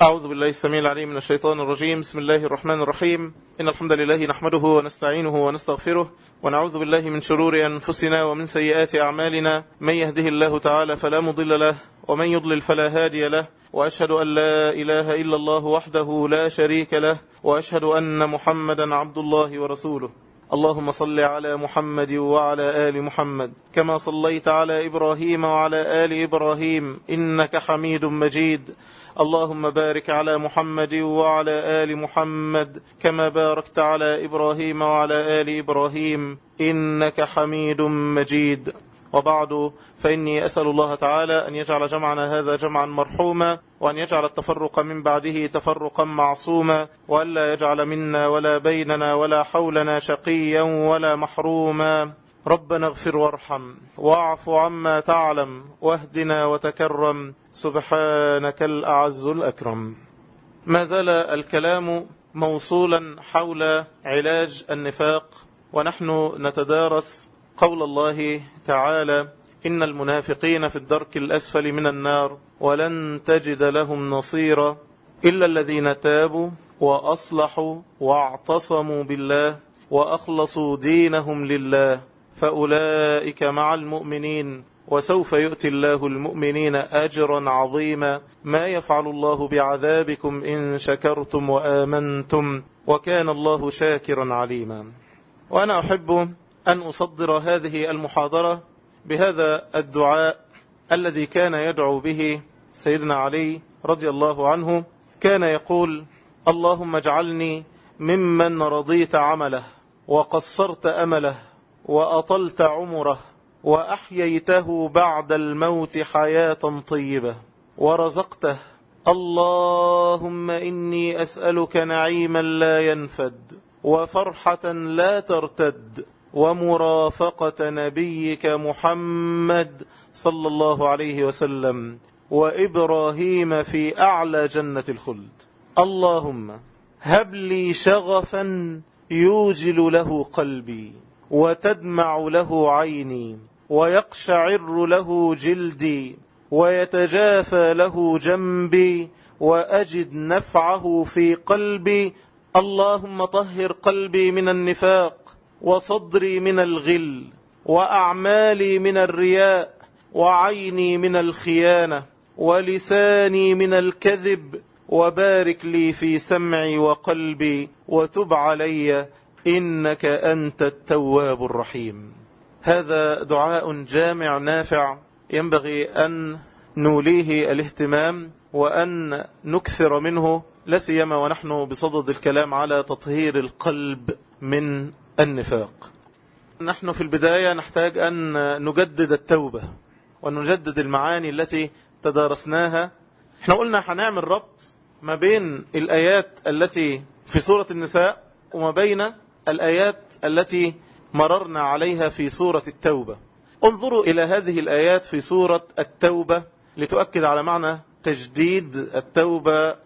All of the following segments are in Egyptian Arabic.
أعوذ بالله السميع العليم من الشيطان الرجيم بسم الله الرحمن الرحيم إن الحمد لله نحمده ونستعينه ونستغفره ونعوذ بالله من شرور أنفسنا ومن سيئات أعمالنا من يهده الله تعالى فلا مضل له ومن يضلل فلا هادي له وأشهد أن لا إله إلا الله وحده لا شريك له وأشهد أن محمدا عبد الله ورسوله اللهم صل على محمد وعلى آل محمد كما صليت على إبراهيم وعلى آل إبراهيم إنك حميد مجيد اللهم بارك على محمد وعلى آل محمد كما باركت على إبراهيم وعلى آل إبراهيم إنك حميد مجيد وبعد فإني أسأل الله تعالى أن يجعل جمعنا هذا جمعا مرحوما وأن يجعل التفرق من بعده تفرقا معصوما وألا يجعل منا ولا بيننا ولا حولنا شقيا ولا محروما ربنا اغفر وارحم واعف عما تعلم واهدنا وتكرم سبحانك الأعز الأكرم ما زال الكلام موصولا حول علاج النفاق ونحن نتدارس قول الله تعالى إن المنافقين في الدرك الأسفل من النار ولن تجد لهم نصيرا إلا الذين تابوا وأصلحوا واعتصموا بالله وأخلصوا دينهم لله فأولئك مع المؤمنين وسوف يؤتي الله المؤمنين أجرا عظيما ما يفعل الله بعذابكم إن شكرتم وآمنتم وكان الله شاكرا عليما وأنا أحب أن أصدر هذه المحاضرة بهذا الدعاء الذي كان يدعو به سيدنا علي رضي الله عنه كان يقول اللهم اجعلني ممن رضيت عمله وقصرت أمله وأطلت عمره وأحييته بعد الموت حياة طيبة ورزقته اللهم إني أسألك نعيما لا ينفد وفرحة لا ترتد ومرافقة نبيك محمد صلى الله عليه وسلم وإبراهيم في أعلى جنة الخلد اللهم هب لي شغفا يوجل له قلبي وتدمع له عيني ويقشعر له جلدي ويتجافى له جنبي وأجد نفعه في قلبي اللهم طهر قلبي من النفاق وصدري من الغل وأعمالي من الرياء وعيني من الخيانة ولساني من الكذب وبارك لي في سمعي وقلبي وتب علي إنك أنت التواب الرحيم هذا دعاء جامع نافع ينبغي أن نوليه الاهتمام وأن نكثر منه لسيما ونحن بصدد الكلام على تطهير القلب من النفاق نحن في البداية نحتاج أن نجدد التوبة ونجدد المعاني التي تدارسناها احنا قلنا هنعمل ربط ما بين الآيات التي في سورة النساء وما بين الآيات التي مررنا عليها في سورة التوبة انظروا إلى هذه الآيات في سورة التوبة لتؤكد على معنى تجديد التوبة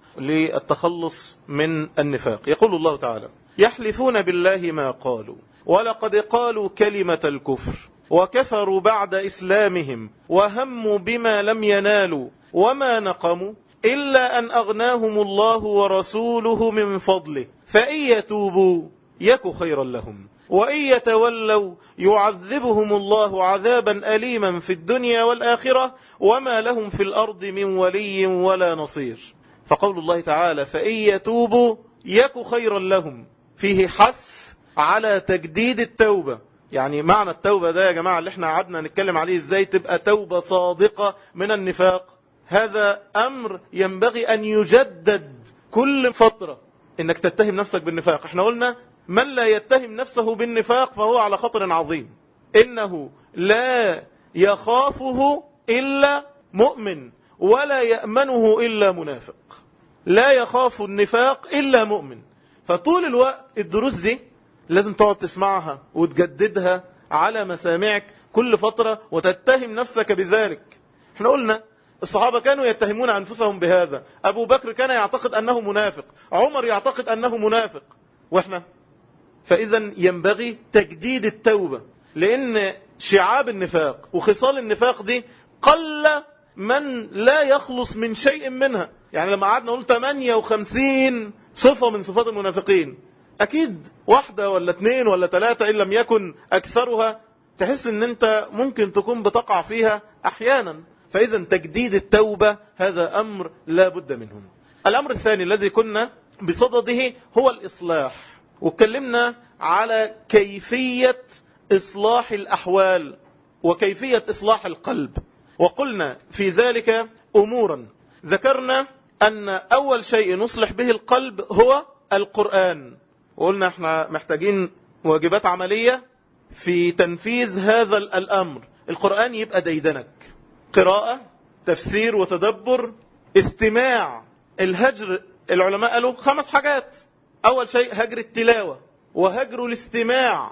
للتخلص من النفاق يقول الله تعالى يحلفون بالله ما قالوا ولقد قالوا كلمة الكفر وكفروا بعد إسلامهم وهموا بما لم ينالوا وما نقموا إلا أن أغناهم الله ورسوله من فضله فإن يتوبوا يك خيرا لهم وإن يتولوا يعذبهم الله عذابا أليما في الدنيا والآخرة وما لهم في الأرض من ولي ولا نصير فقول الله تعالى فإن يتوبوا يك خيرا لهم فيه حث على تجديد التوبة يعني معنى التوبة ده يا جماعة اللي احنا قعدنا نتكلم عليه ازاي تبقى توبة صادقة من النفاق هذا أمر ينبغي أن يجدد كل فترة انك تتهم نفسك بالنفاق احنا قلنا من لا يتهم نفسه بالنفاق فهو على خطر عظيم إنه لا يخافه إلا مؤمن ولا يأمنه إلا منافق لا يخاف النفاق إلا مؤمن فطول الوقت الدروس دي لازم تقعد تسمعها وتجددها على مسامعك كل فترة وتتهم نفسك بذلك احنا قلنا الصحابة كانوا يتهمون أنفسهم بهذا أبو بكر كان يعتقد أنه منافق عمر يعتقد أنه منافق وإحنا فإذا ينبغي تجديد التوبة لأن شعاب النفاق وخصال النفاق دي قل من لا يخلص من شيء منها يعني لما قعدنا نقول 58 صفة من صفات المنافقين أكيد واحدة ولا اثنين ولا ثلاثة إن لم يكن أكثرها تحس ان انت ممكن تكون بتقع فيها احيانا فاذا تجديد التوبة هذا امر لا بد منه الامر الثاني الذي كنا بصدده هو الاصلاح واتكلمنا على كيفية اصلاح الاحوال وكيفية اصلاح القلب وقلنا في ذلك امورا ذكرنا ان اول شيء نصلح به القلب هو القرآن وقلنا احنا محتاجين واجبات عملية في تنفيذ هذا الأمر القرآن يبقى ديدنك قراءة تفسير وتدبر استماع الهجر العلماء قالوا خمس حاجات أول شيء هجر التلاوة وهجر الاستماع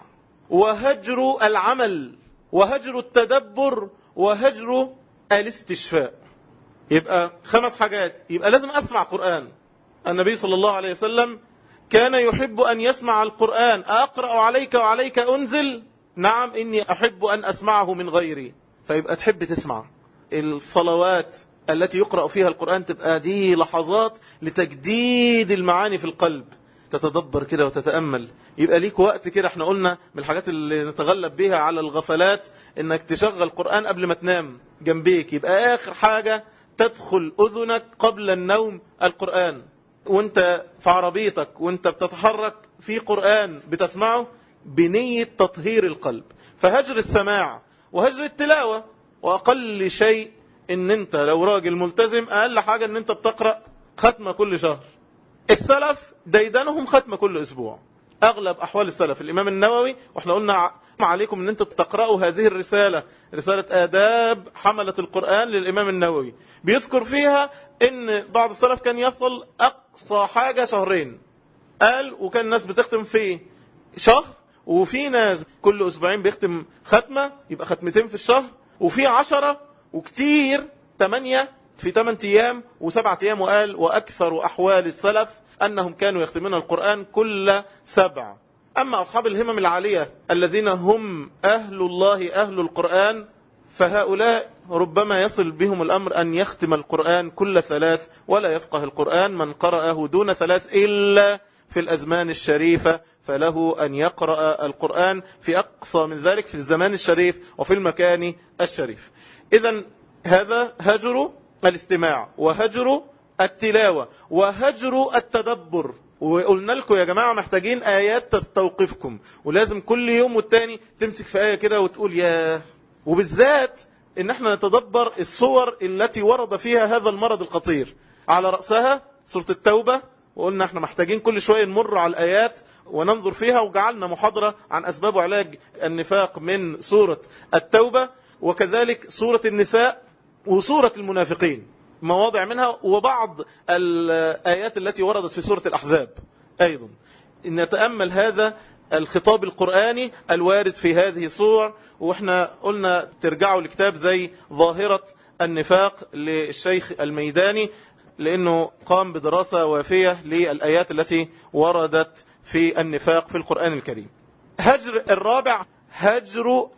وهجر العمل وهجر التدبر وهجر الاستشفاء يبقى خمس حاجات يبقى لازم أسمع قرآن النبي صلى الله عليه وسلم كان يحب أن يسمع القرآن أقرأ عليك وعليك أنزل نعم إني أحب أن أسمعه من غيري فيبقى تحب تسمع الصلوات التي يقرأ فيها القرآن تبقى دي لحظات لتجديد المعاني في القلب تتدبر كده وتتأمل يبقى ليك وقت كده احنا قلنا من الحاجات اللي نتغلب بها على الغفلات انك تشغل قرآن قبل ما تنام جنبيك يبقى اخر حاجة تدخل اذنك قبل النوم القرآن وانت في عربيتك وانت بتتحرك في قرآن بتسمعه بنية تطهير القلب فهجر السماع وهجر التلاوة وأقل شيء ان انت لو راجل ملتزم أقل حاجة ان انت بتقرأ ختمة كل شهر السلف ديدنهم ختمة كل أسبوع أغلب أحوال السلف الإمام النووي وإحنا قلنا عليكم أن أنتم تقرأوا هذه الرسالة رسالة آداب حملة القرآن للإمام النووي بيذكر فيها أن بعض السلف كان يصل أقصى حاجة شهرين قال وكان الناس بتختم في شهر وفي ناس كل أسبوعين بيختم ختمة يبقى ختمتين في الشهر وفي عشرة وكتير تمانية في ثمان أيام وسبعة أيام وقال وأكثر أحوال السلف أنهم كانوا يختمون القرآن كل سبع أما أصحاب الهمم العالية الذين هم أهل الله أهل القرآن فهؤلاء ربما يصل بهم الأمر أن يختم القرآن كل ثلاث ولا يفقه القرآن من قرأه دون ثلاث إلا في الأزمان الشريفة فله أن يقرأ القرآن في أقصى من ذلك في الزمان الشريف وفي المكان الشريف إذا هذا هجر الاستماع وهجر التلاوة وهجر التدبر وقلنا لكم يا جماعة محتاجين آيات تستوقفكم ولازم كل يوم والتاني تمسك في آية كده وتقول يا وبالذات ان احنا نتدبر الصور التي ورد فيها هذا المرض الخطير على رأسها سورة التوبة وقلنا احنا محتاجين كل شوية نمر على الآيات وننظر فيها وجعلنا محاضرة عن أسباب علاج النفاق من سورة التوبة وكذلك سورة النساء وسورة المنافقين مواضع منها وبعض الآيات التي وردت في سورة الأحزاب أيضا نتأمل هذا الخطاب القرآني الوارد في هذه الصور وإحنا قلنا ترجعوا لكتاب زي ظاهرة النفاق للشيخ الميداني لأنه قام بدراسة وافية للآيات التي وردت في النفاق في القرآن الكريم هجر الرابع هجر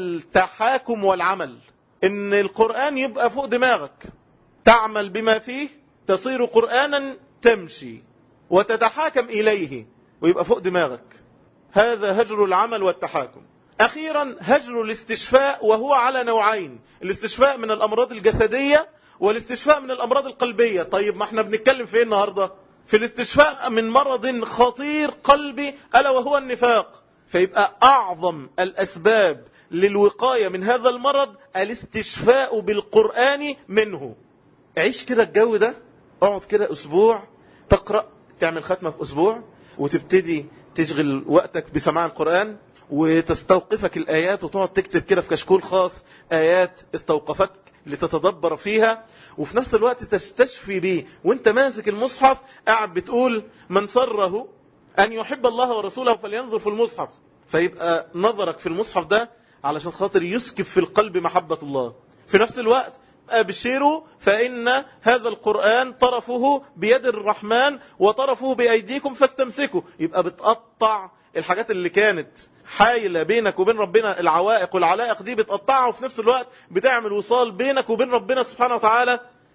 التحاكم والعمل ان القرآن يبقى فوق دماغك تعمل بما فيه تصير قرآنا تمشي وتتحاكم إليه ويبقى فوق دماغك هذا هجر العمل والتحاكم أخيرا هجر الاستشفاء وهو على نوعين الاستشفاء من الأمراض الجسدية والاستشفاء من الأمراض القلبية طيب ما احنا بنتكلم في ايه النهاردة في الاستشفاء من مرض خطير قلبي ألا وهو النفاق فيبقى أعظم الأسباب للوقاية من هذا المرض الاستشفاء بالقرآن منه عيش كده الجو ده اقعد كده أسبوع تقرأ تعمل ختمة في أسبوع وتبتدي تشغل وقتك بسماع القرآن وتستوقفك الآيات وتقعد تكتب كده في كشكول خاص آيات استوقفتك لتتدبر فيها وفي نفس الوقت تستشفي بيه وانت ماسك المصحف قاعد بتقول من سره أن يحب الله ورسوله فلينظر في المصحف فيبقى نظرك في المصحف ده علشان خاطر يسكب في القلب محبة الله في نفس الوقت أبشروا فإن هذا القرآن طرفه بيد الرحمن وطرفه بأيديكم فاستمسكوا يبقى بتقطع الحاجات اللي كانت حايلة بينك وبين ربنا العوائق والعلائق دي بتقطعها وفي نفس الوقت بتعمل وصال بينك وبين ربنا سبحانه وتعالى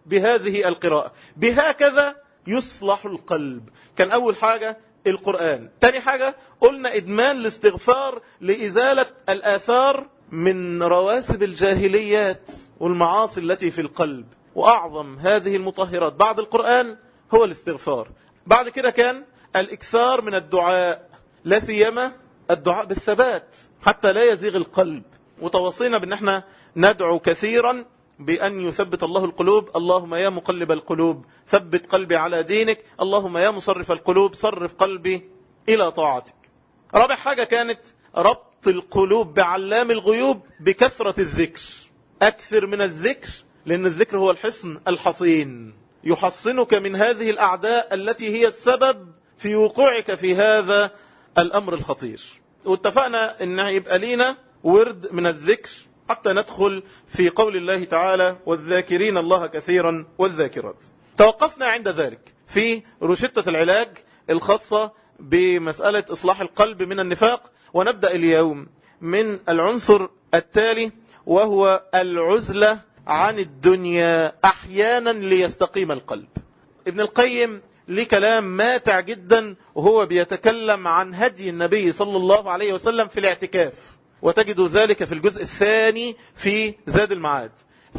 بهذه القراءة بهكذا يصلح القلب كان أول حاجة القرآن تاني حاجة قلنا إدمان الاستغفار لإزالة الآثار من رواسب الجاهليات والمعاصي التي في القلب وأعظم هذه المطهرات بعد القرآن هو الاستغفار بعد كده كان الإكثار من الدعاء لا سيما الدعاء بالثبات حتى لا يزيغ القلب وتوصينا بأن احنا ندعو كثيرا بأن يثبت الله القلوب اللهم يا مقلب القلوب ثبت قلبي على دينك اللهم يا مصرف القلوب صرف قلبي إلى طاعتك رابع حاجة كانت ربط القلوب بعلام الغيوب بكثرة الذكر أكثر من الذكر لأن الذكر هو الحصن الحصين يحصنك من هذه الأعداء التي هي السبب في وقوعك في هذا الأمر الخطير واتفقنا أن يبقى لينا ورد من الذكر حتى ندخل في قول الله تعالى والذاكرين الله كثيرا والذاكرات توقفنا عند ذلك في روشتة العلاج الخاصة بمسألة إصلاح القلب من النفاق ونبدأ اليوم من العنصر التالي وهو العزلة عن الدنيا أحيانا ليستقيم القلب ابن القيم ليه كلام ماتع جدا وهو بيتكلم عن هدي النبي صلى الله عليه وسلم في الاعتكاف وتجد ذلك في الجزء الثاني في زاد المعاد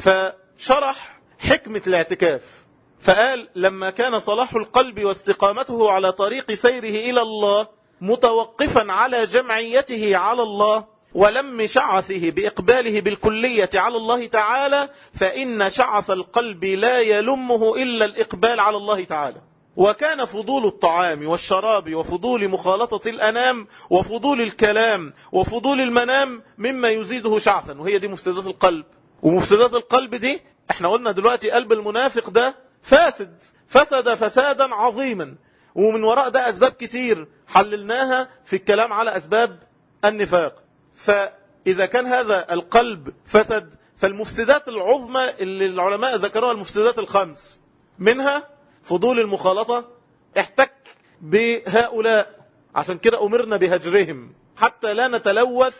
فشرح حكمة الاعتكاف فقال لما كان صلاح القلب واستقامته على طريق سيره إلى الله متوقفا على جمعيته على الله ولم شعثه بإقباله بالكلية على الله تعالى فإن شعث القلب لا يلمه إلا الإقبال على الله تعالى وكان فضول الطعام والشراب وفضول مخالطة الأنام وفضول الكلام وفضول المنام مما يزيده شعثا وهي دي مفسدات القلب ومفسدات القلب دي احنا قلنا دلوقتي قلب المنافق ده فاسد فسد فسادا عظيما ومن وراء ده أسباب كتير حللناها في الكلام على أسباب النفاق فإذا كان هذا القلب فسد فالمفسدات العظمى اللي العلماء ذكروها المفسدات الخمس منها فضول المخالطة احتك بهؤلاء عشان كده أمرنا بهجرهم حتى لا نتلوث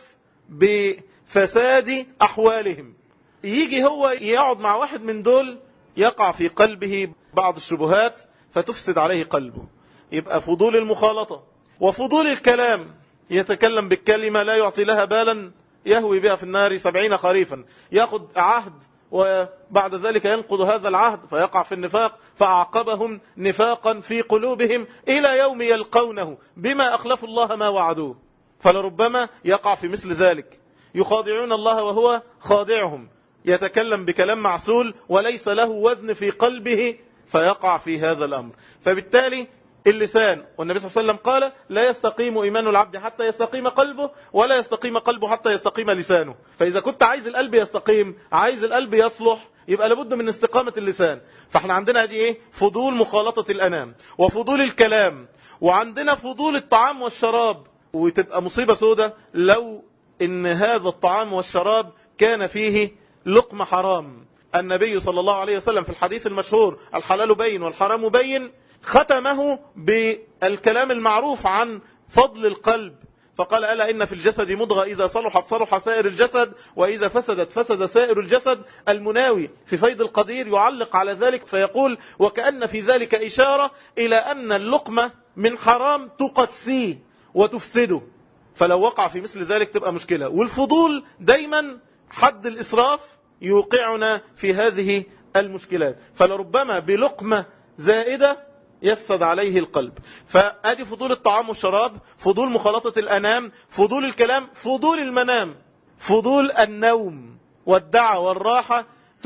بفساد أحوالهم يجي هو يقعد مع واحد من دول يقع في قلبه بعض الشبهات فتفسد عليه قلبه يبقى فضول المخالطة وفضول الكلام يتكلم بالكلمة لا يعطي لها بالا يهوي بها في النار سبعين خريفا ياخد عهد وبعد ذلك ينقض هذا العهد فيقع في النفاق فأعقبهم نفاقا في قلوبهم إلى يوم يلقونه بما أخلفوا الله ما وعدوه فلربما يقع في مثل ذلك يخاضعون الله وهو خاضعهم يتكلم بكلام معسول وليس له وزن في قلبه فيقع في هذا الأمر فبالتالي اللسان والنبي صلى الله عليه وسلم قال لا يستقيم إيمان العبد حتى يستقيم قلبه ولا يستقيم قلبه حتى يستقيم لسانه فإذا كنت عايز القلب يستقيم عايز القلب يصلح يبقى لابد من استقامة اللسان فاحنا عندنا دي ايه فضول مخالطة الأنام وفضول الكلام وعندنا فضول الطعام والشراب وتبقى مصيبة سودة لو ان هذا الطعام والشراب كان فيه لقمة حرام النبي صلى الله عليه وسلم في الحديث المشهور الحلال بين والحرام بين ختمه بالكلام المعروف عن فضل القلب فقال ألا إن في الجسد مضغة إذا صلحت صلح سائر الجسد وإذا فسدت فسد سائر الجسد المناوي في فيض القدير يعلق على ذلك فيقول وكأن في ذلك إشارة إلى أن اللقمة من حرام تقسيه وتفسده فلو وقع في مثل ذلك تبقى مشكلة والفضول دايما حد الإسراف يوقعنا في هذه المشكلات فلربما بلقمة زائدة يفسد عليه القلب فادي فضول الطعام والشراب فضول مخالطة الانام فضول الكلام فضول المنام فضول النوم والدعوة والراحة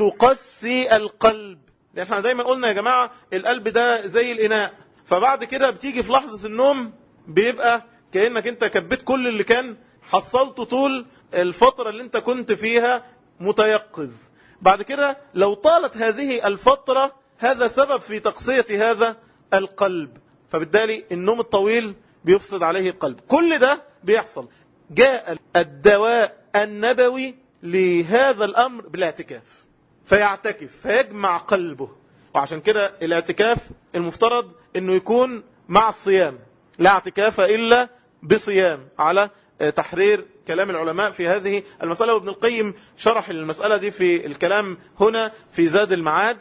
تقسي القلب لان احنا دايما قلنا يا جماعة القلب ده زي الاناء فبعد كده بتيجي في لحظة النوم بيبقى كأنك انت كبيت كل اللي كان حصلته طول الفترة اللي انت كنت فيها متيقظ بعد كده لو طالت هذه الفترة هذا سبب في تقصية هذا القلب فبالتالي النوم الطويل بيفسد عليه القلب كل ده بيحصل جاء الدواء النبوي لهذا الأمر بالاعتكاف فيعتكف فيجمع قلبه وعشان كده الاعتكاف المفترض انه يكون مع الصيام لا اعتكاف إلا بصيام على تحرير كلام العلماء في هذه المسألة وابن القيم شرح المسألة دي في الكلام هنا في زاد المعاد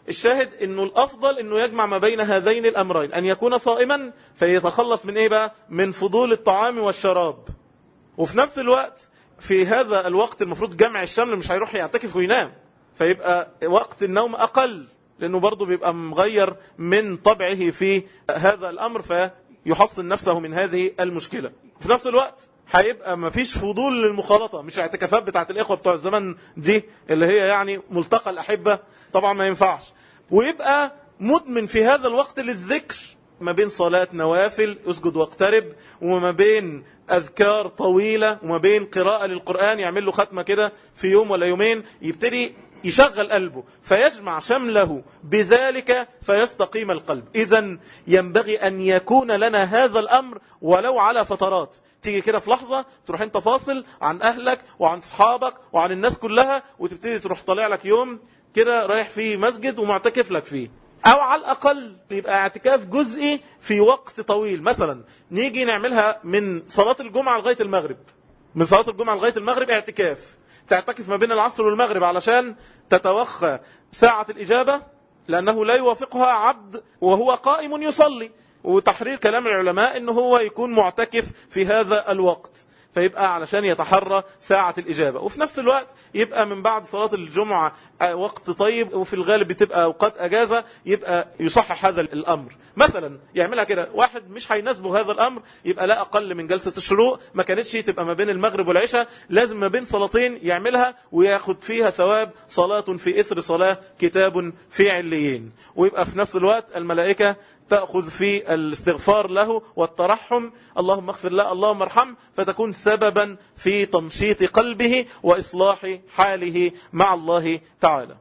الشاهد انه الافضل انه يجمع ما بين هذين الامرين ان يكون صائما فيتخلص من ايه بقى من فضول الطعام والشراب وفي نفس الوقت في هذا الوقت المفروض جمع الشمل مش هيروح يعتكف وينام فيبقى وقت النوم اقل لانه برضه بيبقى مغير من طبعه في هذا الامر فيحصن نفسه من هذه المشكلة في نفس الوقت هيبقى مفيش فضول للمخالطة مش اعتكافات بتاعت الاخوة بتوع الزمن دي اللي هي يعني ملتقى الاحبة طبعا ما ينفعش ويبقى مدمن في هذا الوقت للذكر ما بين صلاة نوافل اسجد واقترب وما بين اذكار طويلة وما بين قراءة للقرآن يعمل له ختمة كده في يوم ولا يومين يبتدي يشغل قلبه فيجمع شمله بذلك فيستقيم القلب اذا ينبغي ان يكون لنا هذا الامر ولو على فترات تيجي كده في لحظة تروح انت فاصل عن اهلك وعن صحابك وعن الناس كلها وتبتدي تروح طالع لك يوم كده رايح فيه مسجد ومعتكف لك فيه او على الاقل يبقى اعتكاف جزئي في وقت طويل مثلا نيجي نعملها من صلاة الجمعة لغاية المغرب من صلاة الجمعة لغاية المغرب اعتكاف تعتكف ما بين العصر والمغرب علشان تتوخى ساعة الإجابة لأنه لا يوافقها عبد وهو قائم يصلي وتحرير كلام العلماء انه هو يكون معتكف في هذا الوقت فيبقى علشان يتحرى ساعة الإجابة وفي نفس الوقت يبقى من بعد صلاة الجمعة وقت طيب وفي الغالب بتبقى أوقات أجازة يبقى يصحح هذا الأمر مثلا يعملها كده واحد مش هيناسبه هذا الأمر يبقى لا أقل من جلسة الشروق ما كانتش تبقى ما بين المغرب والعشاء لازم ما بين صلاتين يعملها وياخد فيها ثواب صلاة في إثر صلاة كتاب في عليين ويبقى في نفس الوقت الملائكة تأخذ في الاستغفار له والترحم اللهم اغفر له اللهم ارحم فتكون سببا في تنشيط قلبه وإصلاح حاله مع الله تعالى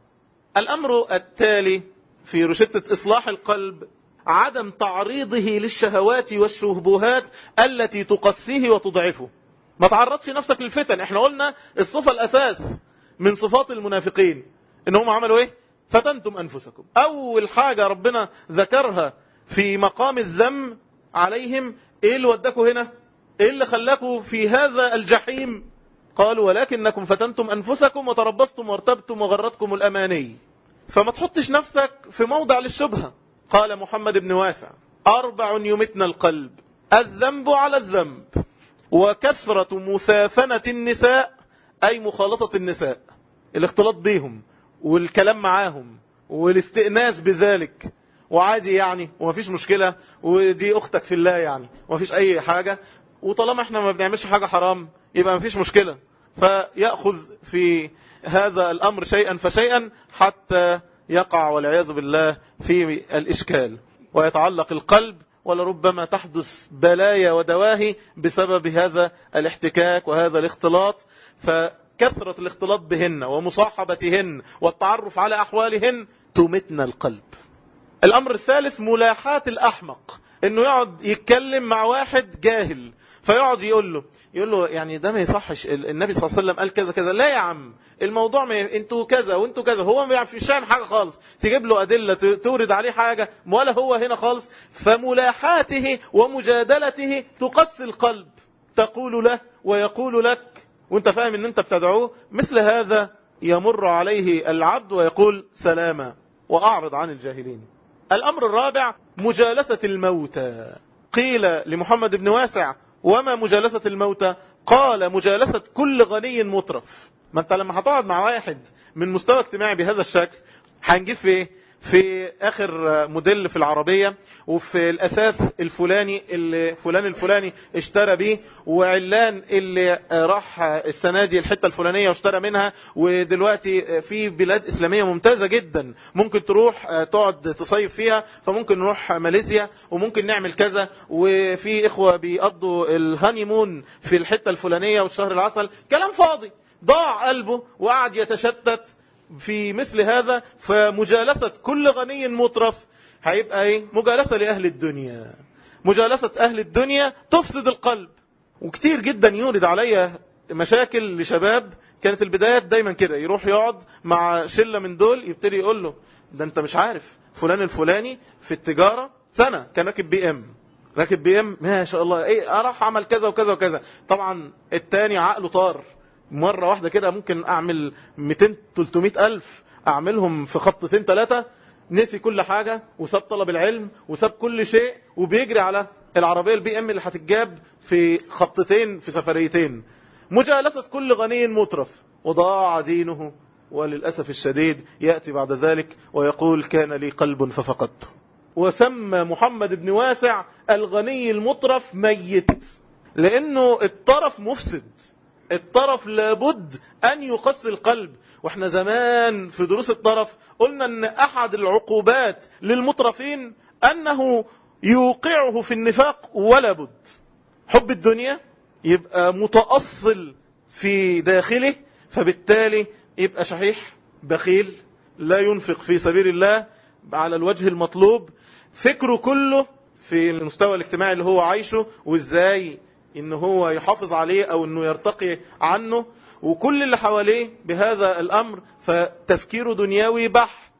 الأمر التالي في رشدة إصلاح القلب عدم تعريضه للشهوات والشهبهات التي تقسيه وتضعفه ما تعرضش نفسك للفتن احنا قلنا الصفة الأساس من صفات المنافقين انهم عملوا ايه فتنتم أنفسكم أول حاجة ربنا ذكرها في مقام الذم عليهم ايه اللي وداكوا هنا ايه اللي خلاكوا في هذا الجحيم قالوا ولكنكم فتنتم انفسكم وتربصتم وارتبتم وغرتكم الاماني فما تحطش نفسك في موضع للشبهة قال محمد بن واسع اربع يمتن القلب الذنب على الذنب وكثرة مسافنة النساء اي مخالطة النساء الاختلاط بيهم والكلام معاهم والاستئناس بذلك وعادي يعني ومفيش مشكلة ودي اختك في الله يعني ومفيش اي حاجة وطالما احنا ما بنعملش حاجة حرام يبقى مفيش مشكلة فيأخذ في هذا الامر شيئا فشيئا حتى يقع والعياذ بالله في الاشكال ويتعلق القلب ولربما تحدث بلايا ودواهي بسبب هذا الاحتكاك وهذا الاختلاط فكثرة الاختلاط بهن ومصاحبتهن والتعرف على احوالهن تمتن القلب الامر الثالث ملاحاة الاحمق انه يقعد يتكلم مع واحد جاهل فيقعد يقول له يقول له يعني ده ما يصحش النبي صلى الله عليه وسلم قال كذا كذا لا يا عم الموضوع ما ي... انتوا كذا وانتوا كذا هو ما يعرفش شان حاجه خالص تجيب له ادله تورد عليه حاجه ولا هو هنا خالص فملاحاته ومجادلته تقسي القلب تقول له ويقول لك وانت فاهم ان انت بتدعوه مثل هذا يمر عليه العبد ويقول سلاما واعرض عن الجاهلين الامر الرابع مجالسة الموتى قيل لمحمد بن واسع وما مجالسة الموتى قال مجالسة كل غني مطرف ما انت لما هتقعد مع واحد من مستوى اجتماعي بهذا الشكل هنجيب في ايه في اخر موديل في العربية وفي الاساس الفلاني اللي فلان الفلاني اشترى بيه وعلان اللي راح السنة دي الحتة الفلانية واشترى منها ودلوقتي في بلاد اسلامية ممتازة جدا ممكن تروح تقعد تصيف فيها فممكن نروح ماليزيا وممكن نعمل كذا وفي اخوة بيقضوا الهانيمون في الحتة الفلانية والشهر العسل كلام فاضي ضاع قلبه وقعد يتشتت في مثل هذا فمجالسة كل غني مطرف هيبقى ايه مجالسة لأهل الدنيا مجالسة أهل الدنيا تفسد القلب وكتير جدا يورد عليا مشاكل لشباب كانت البدايات دايما كده يروح يقعد مع شلة من دول يبتدي يقول له ده انت مش عارف فلان الفلاني في التجارة سنة كان راكب بي ام راكب بي ام ما شاء الله ايه راح عمل كذا وكذا وكذا طبعا التاني عقله طار مرة واحدة كده ممكن اعمل 200 300 الف اعملهم في خطتين ثلاثة نسي كل حاجة وساب طلب العلم وساب كل شيء وبيجري على العربية البي ام اللي هتتجاب في خطتين في سفريتين مجالسة كل غني مترف وضاع دينه وللأسف الشديد يأتي بعد ذلك ويقول كان لي قلب ففقدته وسمى محمد بن واسع الغني المطرف ميت لأنه الطرف مفسد الطرف لابد أن يقص القلب واحنا زمان في دروس الطرف قلنا أن أحد العقوبات للمطرفين أنه يوقعه في النفاق ولا بد حب الدنيا يبقى متأصل في داخله فبالتالي يبقى شحيح بخيل لا ينفق في سبيل الله على الوجه المطلوب فكره كله في المستوى الاجتماعي اللي هو عايشه وازاي ان هو يحافظ عليه او انه يرتقي عنه وكل اللي حواليه بهذا الامر فتفكيره دنيوي بحت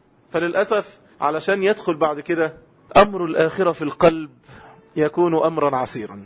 فللأسف علشان يدخل بعد كده امر الاخرة في القلب يكون امرا عسيرا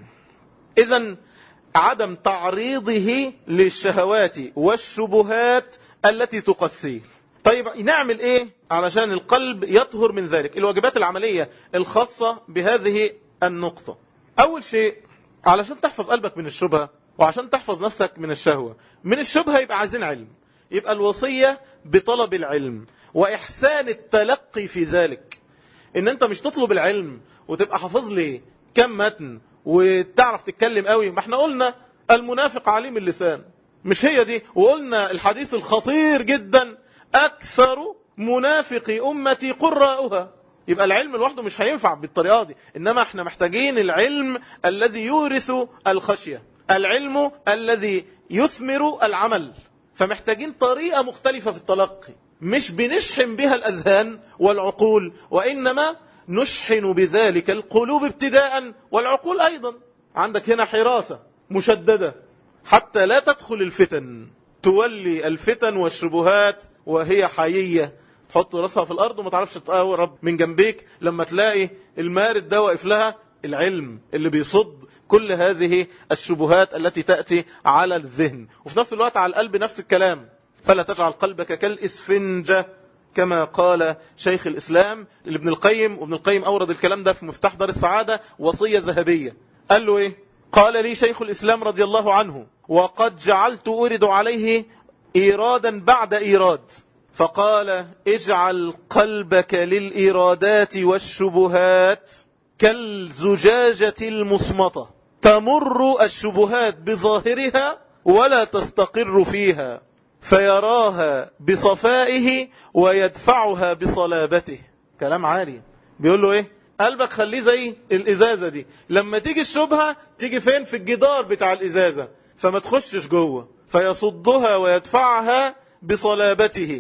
اذا عدم تعريضه للشهوات والشبهات التي تقسيه طيب نعمل ايه علشان القلب يطهر من ذلك الواجبات العملية الخاصة بهذه النقطة اول شيء علشان تحفظ قلبك من الشبهة وعشان تحفظ نفسك من الشهوة من الشبهة يبقى عايزين علم يبقى الوصية بطلب العلم واحسان التلقي في ذلك ان انت مش تطلب العلم وتبقى حافظ لي كم متن وتعرف تتكلم قوي ما احنا قلنا المنافق عليم اللسان مش هي دي وقلنا الحديث الخطير جدا اكثر منافق امتي قراؤها يبقى العلم لوحده مش هينفع بالطريقة دي انما احنا محتاجين العلم الذي يورث الخشية العلم الذي يثمر العمل فمحتاجين طريقة مختلفة في التلقي مش بنشحن بها الاذهان والعقول وانما نشحن بذلك القلوب ابتداء والعقول ايضا عندك هنا حراسة مشددة حتى لا تدخل الفتن تولي الفتن والشبهات وهي حيية تحط راسها في الارض وما تعرفش تقرب من جنبيك لما تلاقي المارد ده واقف لها العلم اللي بيصد كل هذه الشبهات التي تأتي على الذهن وفي نفس الوقت على القلب نفس الكلام فلا تجعل قلبك كالإسفنجة كما قال شيخ الإسلام لابن القيم وابن القيم أورد الكلام ده في مفتاح دار السعادة وصية ذهبية قال له إيه قال لي شيخ الإسلام رضي الله عنه وقد جعلت أورد عليه إيرادا بعد إيراد فقال اجعل قلبك للإيرادات والشبهات كالزجاجة المصمطة تمر الشبهات بظاهرها ولا تستقر فيها فيراها بصفائه ويدفعها بصلابته كلام عالي بيقول له ايه قلبك خليه زي الازازة دي لما تيجي الشبهة تيجي فين في الجدار بتاع الازازة فما تخشش جوه فيصدها ويدفعها بصلابته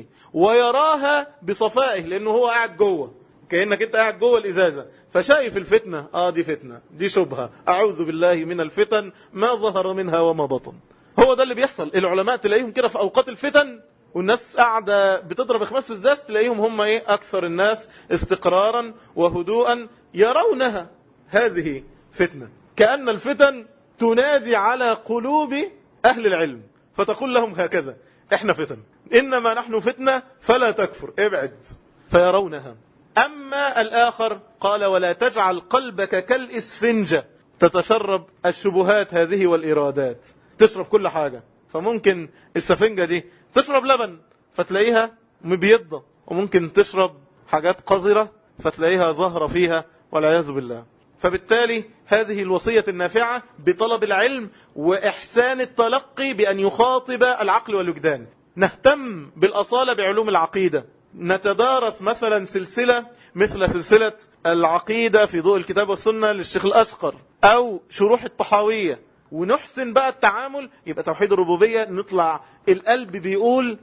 ويراها بصفائه لانه هو قاعد جوه كأنك انت قاعد جوه الازازة فشايف الفتنة اه دي فتنة دي شبهة اعوذ بالله من الفتن ما ظهر منها وما بطن هو ده اللي بيحصل العلماء تلاقيهم كده في اوقات الفتن والناس قاعدة بتضرب خماس في الزاز تلاقيهم هم ايه اكثر الناس استقرارا وهدوءا يرونها هذه فتنة كأن الفتن تنادي على قلوب اهل العلم فتقول لهم هكذا احنا فتن انما نحن فتنة فلا تكفر ابعد فيرونها اما الاخر قال ولا تجعل قلبك كالاسفنجة تتشرب الشبهات هذه والارادات تشرب كل حاجة فممكن السفنجة دي تشرب لبن فتلاقيها مبيضة وممكن تشرب حاجات قذرة فتلاقيها ظهر فيها والعياذ بالله فبالتالي هذه الوصية النافعة بطلب العلم وإحسان التلقي بأن يخاطب العقل والوجدان نهتم بالأصالة بعلوم العقيدة نتدارس مثلا سلسلة مثل سلسلة العقيدة في ضوء الكتاب والسنة للشيخ الأشقر أو شروح الطحاوية ونحسن بقى التعامل يبقى توحيد الربوبية نطلع القلب بيقول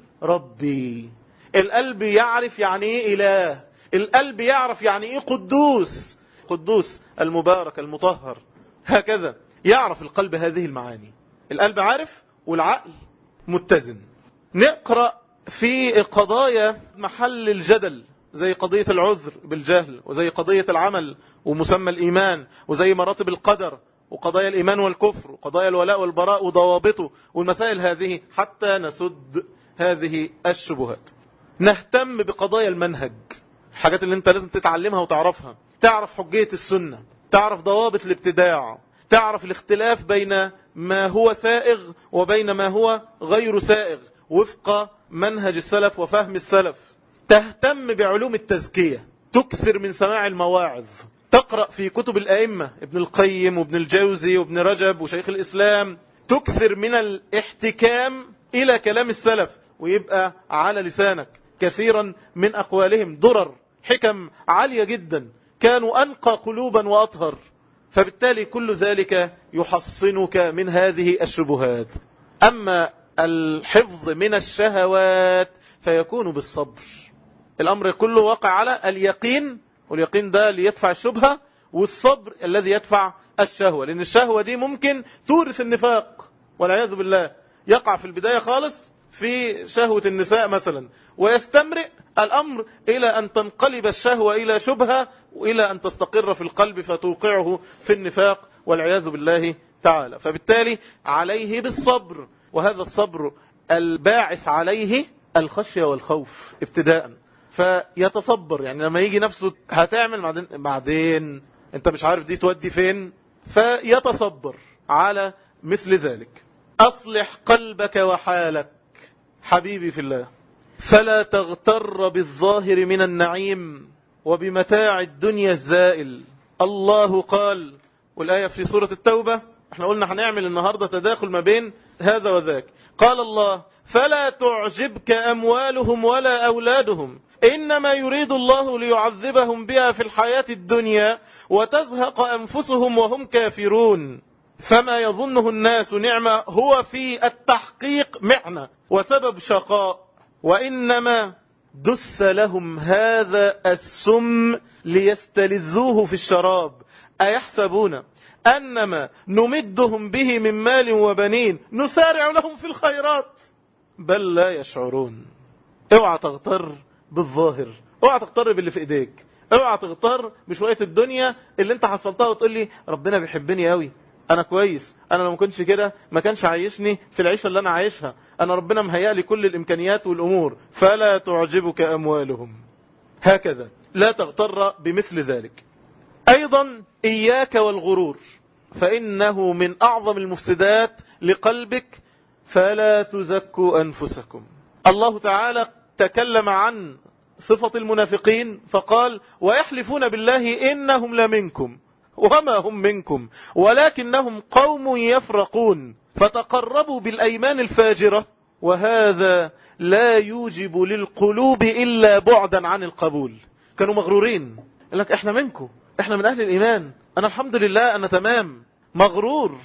ربي القلب يعرف يعني ايه اله القلب يعرف يعني ايه قدوس قدوس المبارك المطهر هكذا يعرف القلب هذه المعاني القلب عارف والعقل متزن نقرأ في قضايا محل الجدل زي قضية العذر بالجهل وزي قضية العمل ومسمى الإيمان وزي مراتب القدر وقضايا الإيمان والكفر وقضايا الولاء والبراء وضوابطه والمسائل هذه حتى نسد هذه الشبهات نهتم بقضايا المنهج الحاجات اللي انت لازم تتعلمها وتعرفها تعرف حجية السنة تعرف ضوابط الابتداع تعرف الاختلاف بين ما هو سائغ وبين ما هو غير سائغ وفق منهج السلف وفهم السلف تهتم بعلوم التزكية تكثر من سماع المواعظ تقرأ في كتب الأئمة ابن القيم وابن الجوزي وابن رجب وشيخ الإسلام تكثر من الاحتكام إلى كلام السلف ويبقى على لسانك كثيرا من أقوالهم ضرر حكم عالية جدا كانوا أنقى قلوبا وأطهر فبالتالي كل ذلك يحصنك من هذه الشبهات أما الحفظ من الشهوات فيكون بالصبر الأمر كله واقع على اليقين واليقين ده ليدفع الشبهة والصبر الذي يدفع الشهوة لأن الشهوة دي ممكن تورث النفاق والعياذ بالله يقع في البداية خالص في شهوة النساء مثلا ويستمرئ الأمر إلى أن تنقلب الشهوة إلى شبهة وإلى أن تستقر في القلب فتوقعه في النفاق والعياذ بالله تعالى فبالتالي عليه بالصبر وهذا الصبر الباعث عليه الخشية والخوف ابتداء فيتصبر يعني لما يجي نفسه هتعمل بعدين, بعدين انت مش عارف دي تودي فين فيتصبر على مثل ذلك أصلح قلبك وحالك حبيبي في الله فلا تغتر بالظاهر من النعيم وبمتاع الدنيا الزائل الله قال والآية في سورة التوبة احنا قلنا هنعمل النهاردة تداخل ما بين هذا وذاك قال الله فلا تعجبك أموالهم ولا أولادهم إنما يريد الله ليعذبهم بها في الحياة الدنيا وتزهق أنفسهم وهم كافرون فما يظنه الناس نعمة هو في التحقيق معنى وسبب شقاء وإنما دس لهم هذا السم ليستلذوه في الشراب أيحسبون أنما نمدهم به من مال وبنين نسارع لهم في الخيرات بل لا يشعرون اوعى تغتر بالظاهر اوعى تغتر باللي في ايديك اوعى تغتر بشوية الدنيا اللي انت حصلتها وتقول لي ربنا بيحبني قوي انا كويس انا لو ما كنتش كده ما كانش عايشني في العيشة اللي انا عايشها انا ربنا مهيأ لي كل الامكانيات والامور فلا تعجبك اموالهم هكذا لا تغتر بمثل ذلك ايضا اياك والغرور فانه من اعظم المفسدات لقلبك فلا تزكوا انفسكم الله تعالى تكلم عن صفة المنافقين فقال ويحلفون بالله إنهم لمنكم وما هم منكم ولكنهم قوم يفرقون فتقربوا بالأيمان الفاجرة وهذا لا يوجب للقلوب إلا بعدا عن القبول كانوا مغرورين قال لك احنا منكم احنا من أهل الإيمان أنا الحمد لله أنا تمام مغرور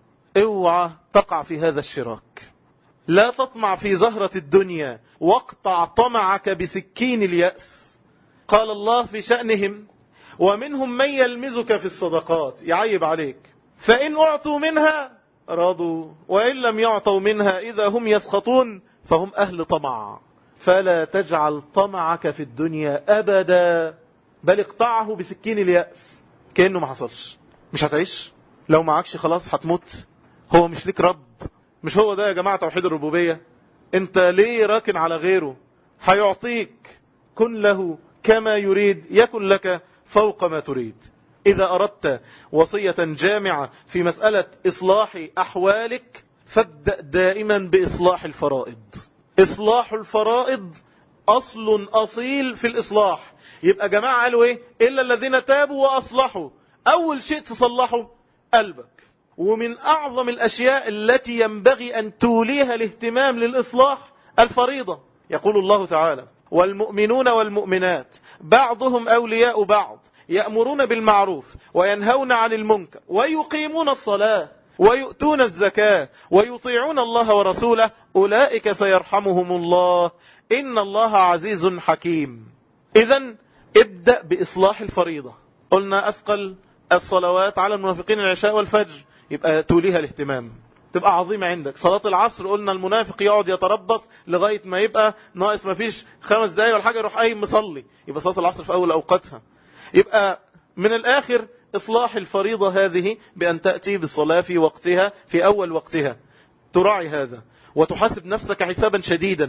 اوعى تقع في هذا الشراك لا تطمع في زهرة الدنيا واقطع طمعك بسكين اليأس قال الله في شأنهم ومنهم من يلمزك في الصدقات يعيب عليك فإن أعطوا منها رضوا وإن لم يعطوا منها إذا هم يسخطون فهم أهل طمع فلا تجعل طمعك في الدنيا أبدا بل اقطعه بسكين اليأس كأنه ما حصلش مش هتعيش لو معكش خلاص هتموت هو مش ليك رب مش هو ده يا جماعة توحيد الربوبية انت ليه راكن على غيره هيعطيك كن له كما يريد يكن لك فوق ما تريد إذا أردت وصية جامعة في مسألة إصلاح أحوالك فابدأ دائما بإصلاح الفرائض إصلاح الفرائض أصل أصيل في الإصلاح يبقى جماعة قالوا إيه إلا الذين تابوا وأصلحوا أول شيء تصلحه قلبك ومن أعظم الأشياء التي ينبغي أن توليها الاهتمام للإصلاح الفريضة يقول الله تعالى والمؤمنون والمؤمنات بعضهم أولياء بعض يأمرون بالمعروف وينهون عن المنكر ويقيمون الصلاة ويؤتون الزكاة ويطيعون الله ورسوله أولئك سيرحمهم الله إن الله عزيز حكيم إذا ابدأ بإصلاح الفريضة قلنا أثقل الصلوات على المنافقين العشاء والفجر يبقى توليها الاهتمام تبقى عظيمة عندك صلاة العصر قلنا المنافق يقعد يتربص لغاية ما يبقى ناقص ما فيش خمس دقايق ولا حاجة يروح قايم مصلي يبقى صلاة العصر في أول أوقاتها يبقى من الآخر إصلاح الفريضة هذه بأن تأتي بالصلاة في وقتها في أول وقتها تراعي هذا وتحاسب نفسك حسابا شديدا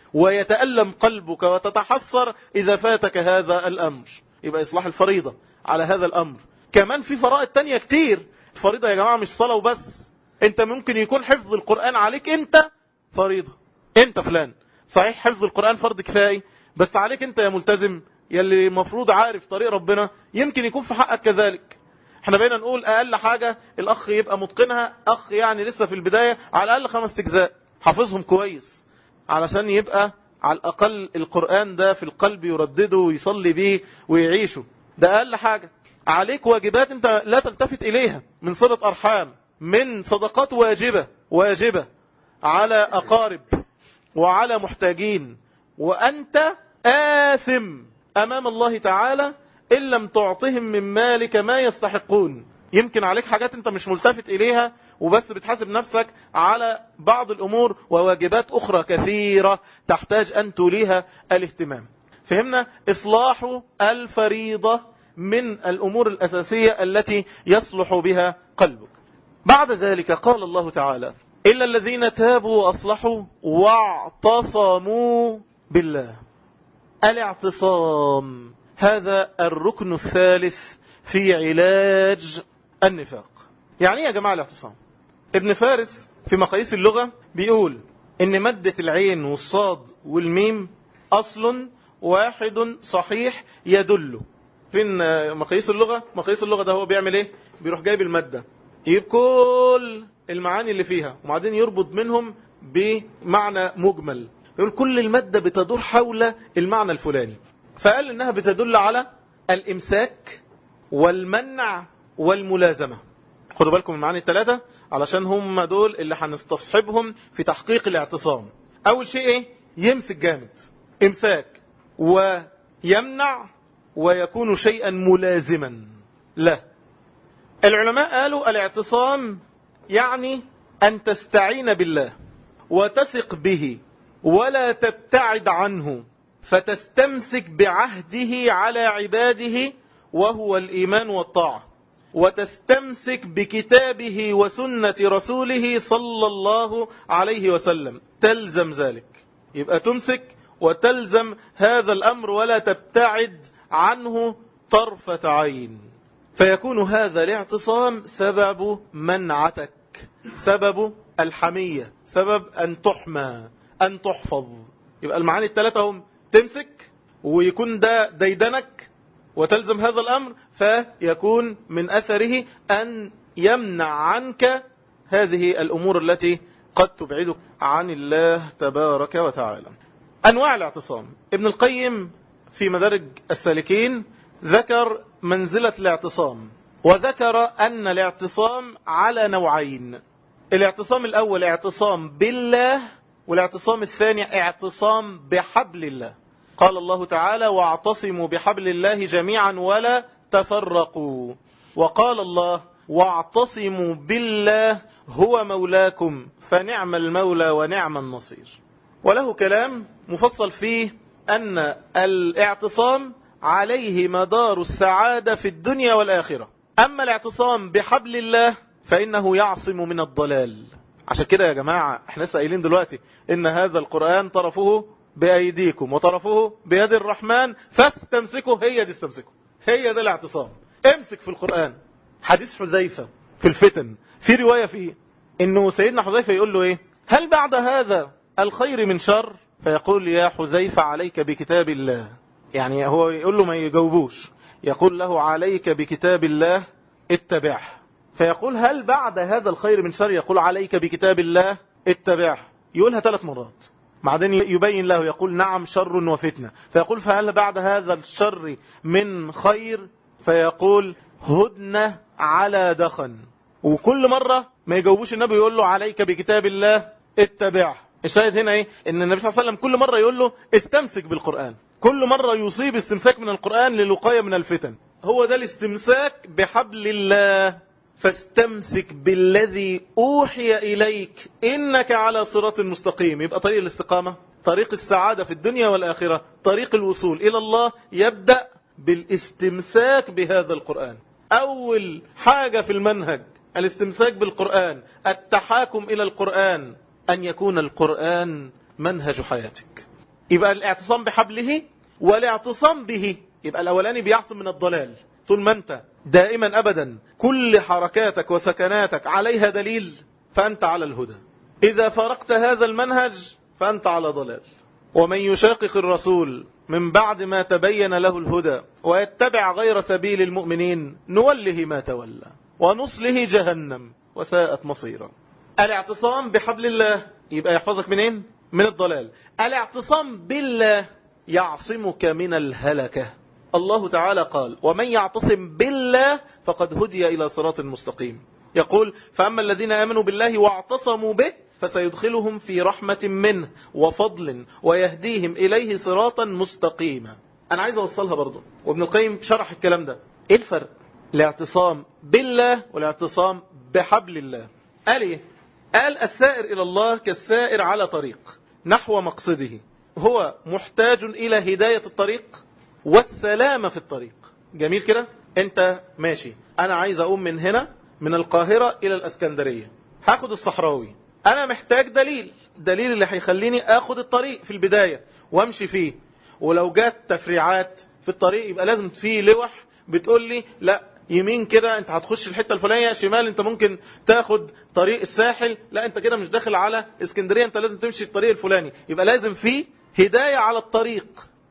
ويتألم قلبك وتتحسر إذا فاتك هذا الأمر يبقى إصلاح الفريضة على هذا الأمر كمان في فرائض تانية كتير الفريضة يا جماعة مش صلاة وبس انت ممكن يكون حفظ القرآن عليك انت فريضة انت فلان صحيح حفظ القرآن فرض كفاية بس عليك انت يا ملتزم يلي مفروض عارف طريق ربنا يمكن يكون في حقك كذلك احنا بقينا نقول اقل حاجة الاخ يبقى متقنها اخ يعني لسه في البداية على الاقل خمس اجزاء حافظهم كويس علشان يبقى على الاقل القرآن ده في القلب يردده ويصلي بيه ويعيشه ده اقل حاجة عليك واجبات انت لا تلتفت اليها من صلة ارحام من صدقات واجبة واجبة على اقارب وعلى محتاجين وانت آثم امام الله تعالى ان لم تعطهم من مالك ما يستحقون يمكن عليك حاجات انت مش ملتفت اليها وبس بتحاسب نفسك على بعض الامور وواجبات اخرى كثيرة تحتاج ان توليها الاهتمام فهمنا اصلاح الفريضة من الامور الاساسية التي يصلح بها قلبك بعد ذلك قال الله تعالى إلا الذين تابوا وأصلحوا واعتصموا بالله الاعتصام هذا الركن الثالث في علاج النفاق يعني ايه يا جماعة الاعتصام ابن فارس في مقاييس اللغة بيقول ان مادة العين والصاد والميم اصل واحد صحيح يدل فين مقاييس اللغة مقاييس اللغة ده هو بيعمل ايه بيروح جايب المادة يجيب كل المعاني اللي فيها وبعدين يربط منهم بمعنى مجمل يقول كل المادة بتدور حول المعنى الفلاني فقال انها بتدل على الامساك والمنع والملازمة خدوا بالكم من المعاني الثلاثة علشان هم دول اللي هنستصحبهم في تحقيق الاعتصام اول شيء ايه يمسك جامد امساك ويمنع ويكون شيئا ملازما لا العلماء قالوا الاعتصام يعني ان تستعين بالله وتثق به ولا تبتعد عنه فتستمسك بعهده على عباده وهو الإيمان والطاعة وتستمسك بكتابه وسنة رسوله صلى الله عليه وسلم تلزم ذلك يبقى تمسك وتلزم هذا الأمر ولا تبتعد عنه طرفة عين فيكون هذا الاعتصام سبب منعتك سبب الحمية سبب أن تحمى أن تحفظ يبقى المعاني الثلاثة هم تمسك ويكون ده ديدنك وتلزم هذا الأمر فيكون من أثره أن يمنع عنك هذه الأمور التي قد تبعدك عن الله تبارك وتعالى أنواع الاعتصام ابن القيم في مدارج السالكين ذكر منزلة الاعتصام وذكر أن الاعتصام على نوعين الاعتصام الأول اعتصام بالله والاعتصام الثاني اعتصام بحبل الله قال الله تعالى واعتصموا بحبل الله جميعا ولا تفرقوا وقال الله واعتصموا بالله هو مولاكم فنعم المولى ونعم النصير وله كلام مفصل فيه أن الاعتصام عليه مدار السعادة في الدنيا والآخرة أما الاعتصام بحبل الله فإنه يعصم من الضلال عشان كده يا جماعة احنا لسه قايلين دلوقتي ان هذا القرآن طرفه بأيديكم وطرفه بيد الرحمن فاستمسكوا هي دي استمسكوا هي ده الاعتصام امسك في القرآن حديث حذيفة في الفتن في رواية فيه انه سيدنا حذيفة يقول له ايه هل بعد هذا الخير من شر فيقول يا حذيفة عليك بكتاب الله يعني هو يقول له ما يجاوبوش يقول له عليك بكتاب الله اتبعه فيقول هل بعد هذا الخير من شر يقول عليك بكتاب الله اتبعه يقولها ثلاث مرات بعدين يبين له يقول نعم شر وفتنة فيقول فهل بعد هذا الشر من خير فيقول هدنة على دخن وكل مرة ما يجاوبوش النبي يقول له عليك بكتاب الله اتبعه الشاهد هنا ايه ان النبي صلى الله عليه وسلم كل مرة يقول له استمسك بالقرآن كل مرة يصيب استمساك من القرآن للوقاية من الفتن هو ده الاستمساك بحبل الله فاستمسك بالذي أوحي إليك إنك على صراط مستقيم يبقى طريق الاستقامة طريق السعادة في الدنيا والآخرة طريق الوصول إلى الله يبدأ بالاستمساك بهذا القرآن أول حاجة في المنهج الاستمساك بالقرآن التحاكم إلى القرآن أن يكون القرآن منهج حياتك يبقى الاعتصام بحبله والاعتصام به يبقى الأولاني بيعصم من الضلال طول ما أنت دائما أبدا كل حركاتك وسكناتك عليها دليل فأنت على الهدى إذا فرقت هذا المنهج فأنت على ضلال ومن يشاقق الرسول من بعد ما تبين له الهدى ويتبع غير سبيل المؤمنين نوله ما تولى ونصله جهنم وساءت مصيرا الاعتصام بحبل الله يبقى يحفظك منين من الضلال الاعتصام بالله يعصمك من الهلكة الله تعالى قال ومن يعتصم بالله فقد هدي إلى صراط مستقيم يقول فأما الذين آمنوا بالله واعتصموا به فسيدخلهم في رحمة منه وفضل ويهديهم إليه صراطا مستقيما أنا عايز أوصلها برضو وابن القيم شرح الكلام ده إيه الفرق الاعتصام بالله والاعتصام بحبل الله قال إيه قال السائر إلى الله كالسائر على طريق نحو مقصده هو محتاج إلى هداية الطريق والسلامة في الطريق جميل كده انت ماشي انا عايز اقوم من هنا من القاهرة الى الاسكندرية هاخد الصحراوي انا محتاج دليل دليل اللي هيخليني اخد الطريق في البداية وامشي فيه ولو جات تفريعات في الطريق يبقى لازم في لوح بتقول لي لا يمين كده انت هتخش الحته الفلانيه شمال انت ممكن تاخد طريق الساحل لا انت كده مش داخل على اسكندريه انت لازم تمشي الطريق الفلاني يبقى لازم في هدايه على الطريق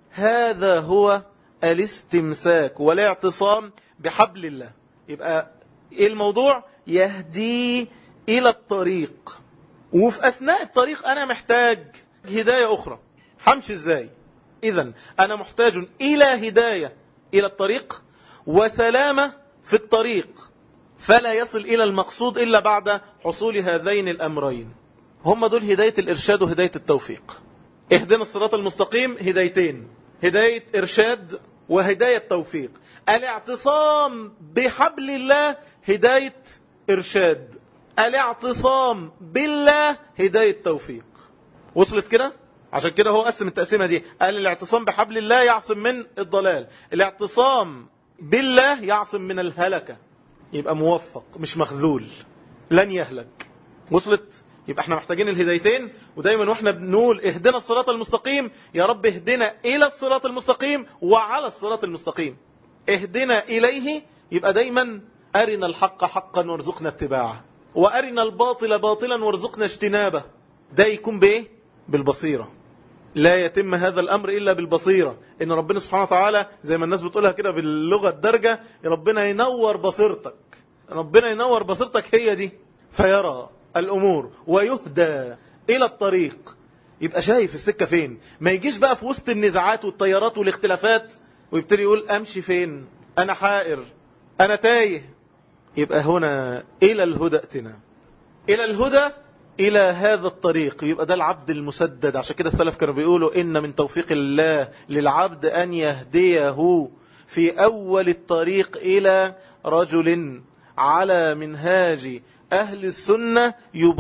هذا هو الاستمساك والاعتصام بحبل الله يبقى ايه الموضوع يهدي الى الطريق وفي اثناء الطريق انا محتاج هداية اخرى همشي ازاي اذا انا محتاج الى هداية الى الطريق وسلامة في الطريق فلا يصل الى المقصود الا بعد حصول هذين الامرين هم دول هداية الارشاد وهداية التوفيق اهدنا الصراط المستقيم هدايتين هداية ارشاد وهداية توفيق الاعتصام بحبل الله هداية ارشاد الاعتصام بالله هداية توفيق وصلت كده عشان كده هو قسم التقسيمة دي قال الاعتصام بحبل الله يعصم من الضلال الاعتصام بالله يعصم من الهلكة يبقى موفق مش مخذول لن يهلك وصلت يبقى احنا محتاجين الهدايتين ودايما واحنا بنقول اهدنا الصراط المستقيم يا رب اهدنا الى الصراط المستقيم وعلى الصراط المستقيم اهدنا اليه يبقى دايما ارنا الحق حقا وارزقنا اتباعه وارنا الباطل باطلا وارزقنا اجتنابه ده يكون بايه بالبصيرة لا يتم هذا الامر الا بالبصيرة ان ربنا سبحانه وتعالى زي ما الناس بتقولها كده باللغة الدرجة ربنا ينور بصيرتك ربنا ينور بصيرتك هي دي فيرى الامور ويهدى الى الطريق يبقى شايف السكة فين ما يجيش بقى في وسط النزاعات والطيارات والاختلافات ويبتدي يقول امشي فين انا حائر انا تايه يبقى هنا الى الهدى اتنا الى الهدى الى هذا الطريق يبقى ده العبد المسدد عشان كده السلف كانوا بيقولوا ان من توفيق الله للعبد ان يهديه في اول الطريق الى رجل على منهاج اهل السنة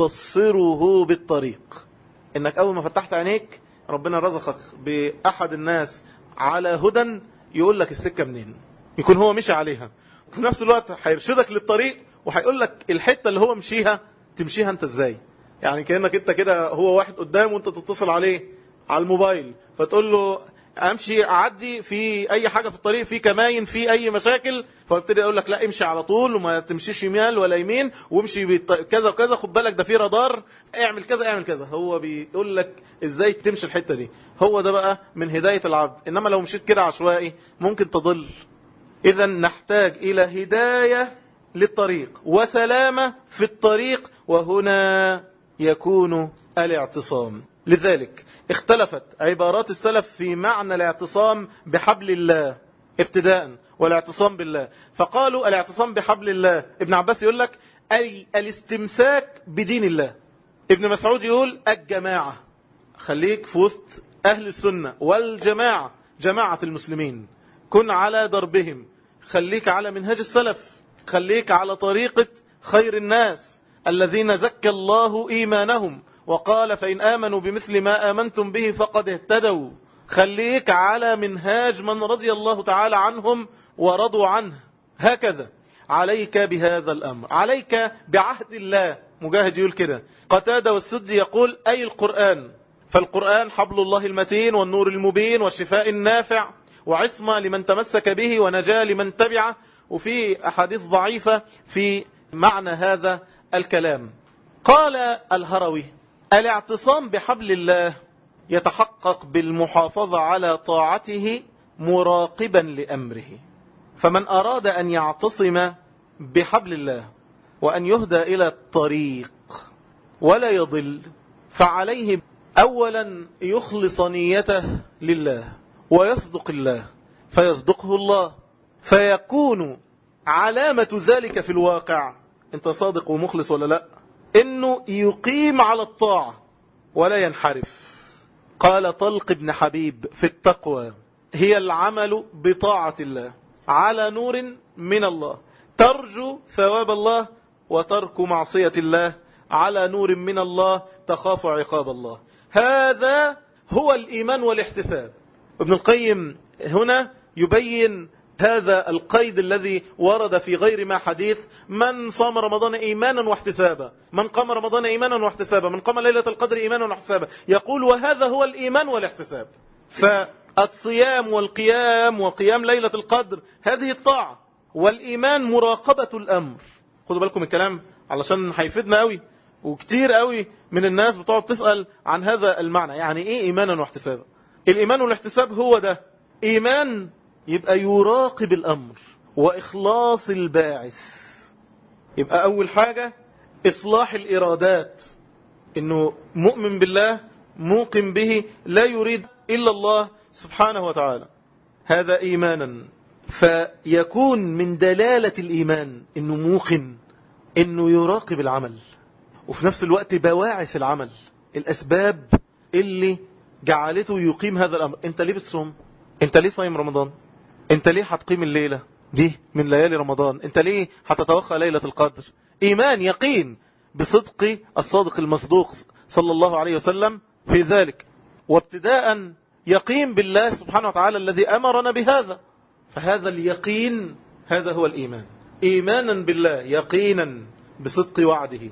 يبصره بالطريق انك اول ما فتحت عينيك ربنا رزقك باحد الناس على هدى يقول لك السكة منين يكون هو مشي عليها وفي نفس الوقت هيرشدك للطريق وهيقول لك الحتة اللي هو مشيها تمشيها انت ازاي يعني كأنك انت كده هو واحد قدام وانت تتصل عليه على الموبايل فتقول له امشي اعدي في اي حاجة في الطريق في كماين في اي مشاكل فابتدي اقول لك لا امشي على طول وما تمشيش شمال ولا يمين وامشي كذا وكذا خد بالك ده في رادار اعمل كذا اعمل كذا هو بيقول لك ازاي تمشي الحتة دي هو ده بقى من هداية العبد انما لو مشيت كده عشوائي ممكن تضل اذا نحتاج الى هداية للطريق وسلامة في الطريق وهنا يكون الاعتصام لذلك اختلفت عبارات السلف في معنى الاعتصام بحبل الله ابتداء والاعتصام بالله فقالوا الاعتصام بحبل الله ابن عباس يقول لك أي الاستمساك بدين الله ابن مسعود يقول الجماعة خليك في وسط أهل السنة والجماعة جماعة المسلمين كن على دربهم خليك على منهج السلف خليك على طريقة خير الناس الذين زكى الله إيمانهم وقال فإن آمنوا بمثل ما آمنتم به فقد اهتدوا خليك على منهاج من رضي الله تعالى عنهم ورضوا عنه هكذا عليك بهذا الأمر عليك بعهد الله مجاهد يقول كده قتادة والسد يقول أي القرآن فالقرآن حبل الله المتين والنور المبين والشفاء النافع وعصمة لمن تمسك به ونجاة لمن تبعه وفي أحاديث ضعيفة في معنى هذا الكلام قال الهروي الاعتصام بحبل الله يتحقق بالمحافظة على طاعته مراقبا لأمره فمن أراد أن يعتصم بحبل الله وأن يهدى إلى الطريق ولا يضل فعليه أولا يخلص نيته لله ويصدق الله فيصدقه الله فيكون علامة ذلك في الواقع انت صادق ومخلص ولا لا انه يقيم على الطاعة ولا ينحرف قال طلق بن حبيب في التقوى هي العمل بطاعة الله على نور من الله ترجو ثواب الله وترك معصية الله على نور من الله تخاف عقاب الله هذا هو الإيمان والاحتساب ابن القيم هنا يبين هذا القيد الذي ورد في غير ما حديث من صام رمضان إيمانا واحتسابا من قام رمضان إيمانا واحتسابا من قام ليلة القدر إيمانا واحتسابا يقول وهذا هو الإيمان والاحتساب فالصيام والقيام وقيام ليلة القدر هذه الطاعة والإيمان مراقبة الأمر خذوا بالكم الكلام علشان هيفيدنا قوي وكتير قوي من الناس بتقعد تسأل عن هذا المعنى يعني ايه ايمانا واحتسابا الايمان والاحتساب هو ده ايمان يبقى يراقب الامر واخلاص الباعث يبقى اول حاجة اصلاح الارادات انه مؤمن بالله موقن به لا يريد الا الله سبحانه وتعالى هذا ايمانا فيكون من دلالة الايمان انه موقن انه يراقب العمل وفي نفس الوقت بواعث العمل الأسباب اللي جعلته يقيم هذا الأمر انت ليه بتصوم انت ليه صايم رمضان انت ليه هتقيم الليلة دي من ليالي رمضان انت ليه هتتوخى ليلة القدر ايمان يقين بصدق الصادق المصدوق صلى الله عليه وسلم في ذلك وابتداء يقين بالله سبحانه وتعالى الذي أمرنا بهذا فهذا اليقين هذا هو الإيمان إيمانا بالله يقينا بصدق وعده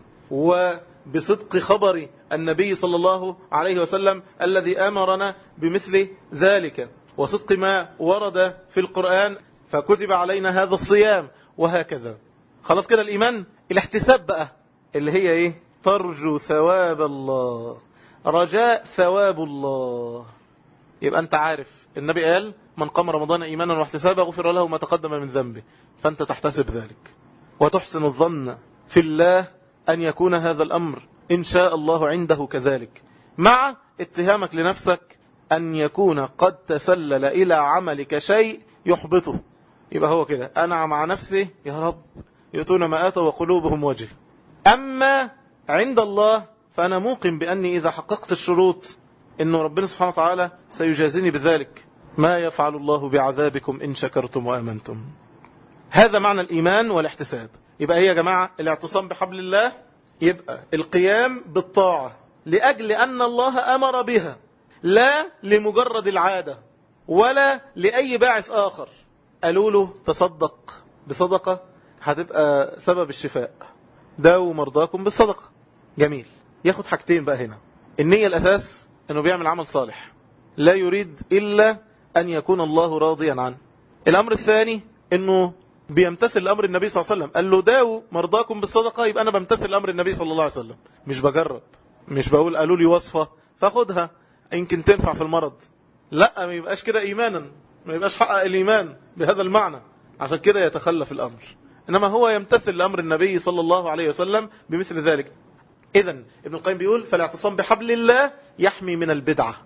وبصدق خبر النبي صلى الله عليه وسلم الذي أمرنا بمثل ذلك وصدق ما ورد في القرآن فكتب علينا هذا الصيام وهكذا خلاص كده الإيمان الاحتساب بقى اللي هي ايه ترجو ثواب الله رجاء ثواب الله يبقى انت عارف النبي قال من قام رمضان ايمانا واحتسابا غفر له ما تقدم من ذنبه فانت تحتسب ذلك وتحسن الظن في الله أن يكون هذا الأمر إن شاء الله عنده كذلك مع اتهامك لنفسك أن يكون قد تسلل إلى عملك شيء يحبطه يبقى هو كده أنا مع نفسي يا رب يؤتون ما آتوا وقلوبهم وجه أما عند الله فأنا موقن بأني إذا حققت الشروط إنه ربنا سبحانه وتعالى سيجازيني بذلك ما يفعل الله بعذابكم إن شكرتم وآمنتم هذا معنى الإيمان والاحتساب يبقى هي يا جماعة الاعتصام بحبل الله يبقى القيام بالطاعة لأجل أن الله أمر بها لا لمجرد العادة ولا لأي باعث آخر قالوا له تصدق بصدقة هتبقى سبب الشفاء داو مرضاكم بالصدقة جميل ياخد حاجتين بقى هنا النية الأساس أنه بيعمل عمل صالح لا يريد إلا أن يكون الله راضيا عنه الأمر الثاني أنه بيمتثل امر النبي صلى الله عليه وسلم قال له داو مرضاكم بالصدقه يبقى انا بمتثل امر النبي صلى الله عليه وسلم مش بجرب مش بقول قالوا لي وصفه فاخدها يمكن تنفع في المرض لا ما يبقاش كده ايمانا ما يبقاش حقق الايمان بهذا المعنى عشان كده يتخلف الامر انما هو يمتثل لامر النبي صلى الله عليه وسلم بمثل ذلك اذا ابن القيم بيقول فالاعتصام بحبل الله يحمي من البدعه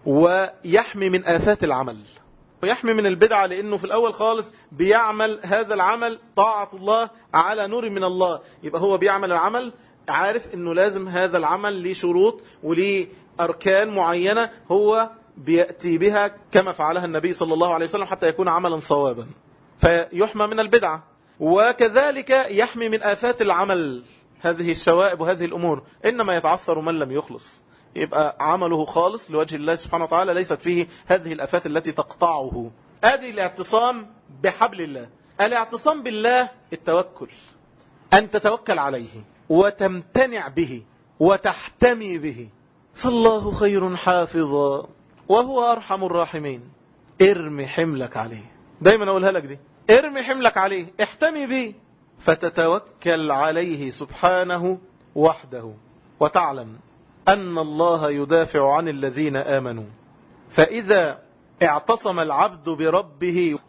ويحمي من آفات العمل ويحمي من البدعة لأنه في الأول خالص بيعمل هذا العمل طاعة الله على نور من الله يبقى هو بيعمل العمل عارف أنه لازم هذا العمل ليه شروط وليه أركان معينة هو بيأتي بها كما فعلها النبي صلى الله عليه وسلم حتى يكون عملا صوابا فيحمى من البدعة وكذلك يحمي من آفات العمل هذه الشوائب وهذه الأمور إنما يتعثر من لم يخلص يبقى عمله خالص لوجه الله سبحانه وتعالى ليست فيه هذه الأفات التي تقطعه هذه الاعتصام بحبل الله الاعتصام بالله التوكل أن تتوكل عليه وتمتنع به وتحتمي به فالله خير حافظا وهو أرحم الراحمين ارمي حملك عليه دايما أقولها لك دي ارمي حملك عليه احتمي به فتتوكل عليه سبحانه وحده وتعلم أن الله يدافع عن الذين آمنوا فإذا اعتصم العبد بربه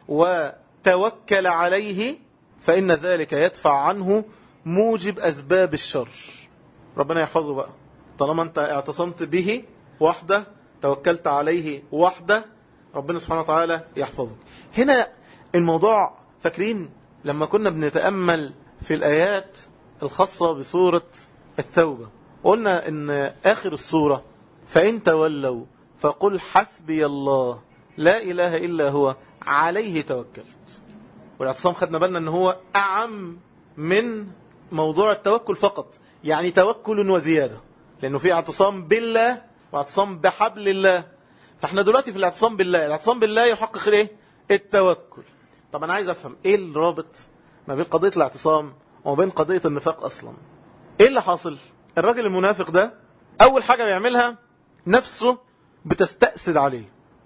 وتوكل عليه فإن ذلك يدفع عنه موجب أسباب الشر ربنا يحفظه بقى طالما أنت اعتصمت به وحده توكلت عليه وحده ربنا سبحانه وتعالى يحفظك هنا الموضوع فاكرين لما كنا بنتأمل في الآيات الخاصة بسورة التوبة قلنا ان آخر السورة فإن تولوا فقل حسبي الله لا إله إلا هو عليه توكلت والاعتصام خدنا بالنا ان هو أعم من موضوع التوكل فقط يعني توكل وزيادة لأنه في اعتصام بالله واعتصام بحبل الله فاحنا دلوقتي في الاعتصام بالله الاعتصام بالله يحقق ايه التوكل طب انا عايز افهم ايه الرابط ما بين قضية الاعتصام وما بين قضية النفاق اصلا ايه اللي حاصل الراجل المنافق ده اول حاجة بيعملها نفسه بتستأسد عليه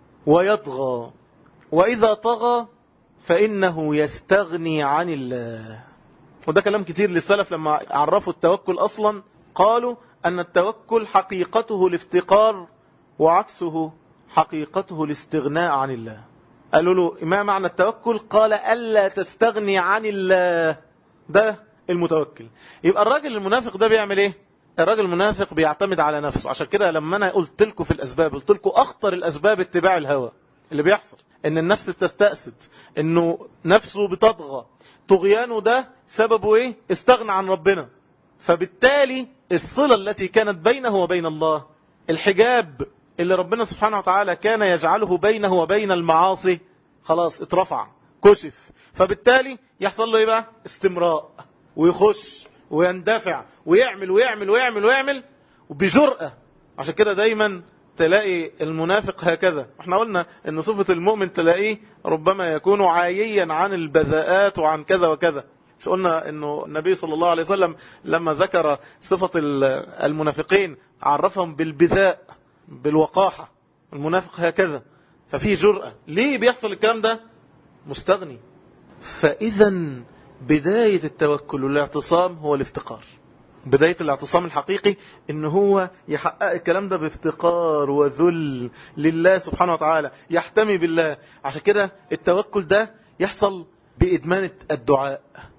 ويطغى واذا طغى فانه يستغني عن الله وده كلام كتير للسلف لما عرفوا التوكل اصلا قالوا ان التوكل حقيقته الافتقار وعكسه حقيقته الاستغناء عن الله قالوا له ما معنى التوكل قال ألا تستغني عن الله ده المتوكل يبقى الراجل المنافق ده بيعمل ايه الراجل المنافق بيعتمد على نفسه عشان كده لما انا قلت لكم في الاسباب قلت لكم اخطر الاسباب اتباع الهوى اللي بيحصل ان النفس تستأسد انه نفسه بتطغى طغيانه ده سببه ايه استغنى عن ربنا فبالتالي الصلة التي كانت بينه وبين الله الحجاب اللي ربنا سبحانه وتعالى كان يجعله بينه وبين المعاصي خلاص اترفع كشف فبالتالي يحصل له ايه بقى استمراء ويخش ويندفع ويعمل ويعمل ويعمل ويعمل وبجرأة عشان كده دايما تلاقي المنافق هكذا احنا قلنا ان صفة المؤمن تلاقيه ربما يكون عاييا عن البذاءات وعن كذا وكذا مش قلنا انه النبي صلى الله عليه وسلم لما ذكر صفة المنافقين عرفهم بالبذاء بالوقاحة المنافق هكذا ففي جرأة ليه بيحصل الكلام ده مستغني فإذا بداية التوكل والاعتصام هو الافتقار بداية الاعتصام الحقيقي ان هو يحقق الكلام ده بافتقار وذل لله سبحانه وتعالى يحتمي بالله عشان كده التوكل ده يحصل بإدمان الدعاء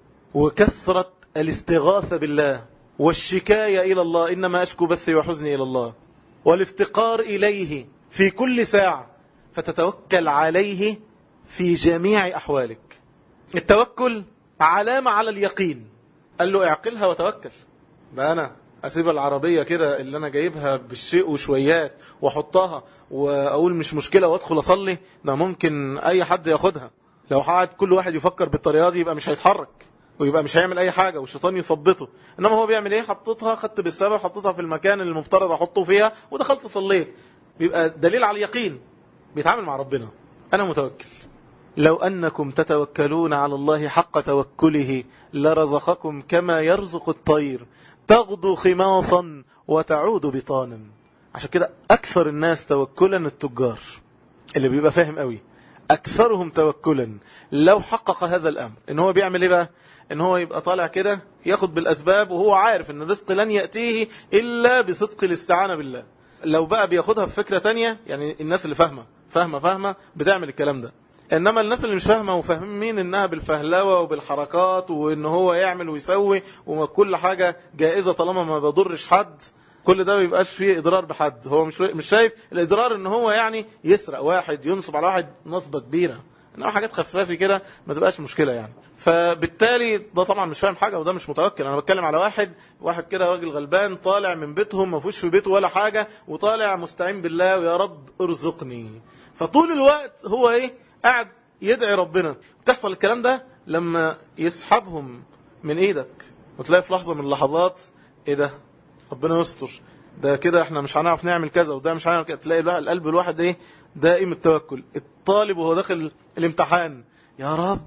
وكثرة الاستغاثة بالله والشكاية إلى الله إنما أشكو بثي وحزني إلى الله والافتقار إليه في كل ساعة فتتوكل عليه في جميع أحوالك التوكل علامة على اليقين قال له اعقلها وتوكل بقى أنا أسيب العربية كده اللي أنا جايبها بالشيء وشويات وأحطها وأقول مش مشكلة وأدخل أصلي ده ممكن أي حد ياخدها لو قعد كل واحد يفكر بالطريقة دي يبقى مش هيتحرك ويبقى مش هيعمل اي حاجة والشيطان يثبطه انما هو بيعمل ايه حطيتها خدت بالسبب حطيتها في المكان اللي المفترض احطه فيها ودخلت صليت بيبقى دليل على اليقين بيتعامل مع ربنا انا متوكل لو انكم تتوكلون على الله حق توكله لرزقكم كما يرزق الطير تغدو خماصا وتعود بطانا عشان كده اكثر الناس توكلا التجار اللي بيبقى فاهم قوي اكثرهم توكلا لو حقق هذا الامر ان هو بيعمل ايه بقى ان هو يبقى طالع كده ياخد بالاسباب وهو عارف ان الرزق لن يأتيه الا بصدق الاستعانة بالله لو بقى بياخدها بفكرة تانية يعني الناس اللي فاهمة فاهمة فاهمة بتعمل الكلام ده انما الناس اللي مش فاهمة وفاهمين انها بالفهلوة وبالحركات وان هو يعمل ويسوي وكل حاجة جائزة طالما ما بضرش حد كل ده ما بيبقاش فيه اضرار بحد هو مش مش شايف الاضرار ان هو يعني يسرق واحد ينصب على واحد نصبة كبيرة انما حاجات خفافة كده ما تبقاش مشكلة يعني فبالتالي ده طبعا مش فاهم حاجة وده مش متوكل انا بتكلم على واحد واحد كده راجل غلبان طالع من بيتهم ما فيهوش في بيته ولا حاجة وطالع مستعين بالله ويا رب ارزقني فطول الوقت هو ايه قاعد يدعي ربنا تحصل الكلام ده لما يسحبهم من ايدك وتلاقي في لحظة من اللحظات ايه ده ربنا يستر ده كده احنا مش هنعرف نعمل كذا وده مش هنعرف كذا تلاقي القلب الواحد ايه دائم التوكل الطالب وهو داخل الامتحان يا رب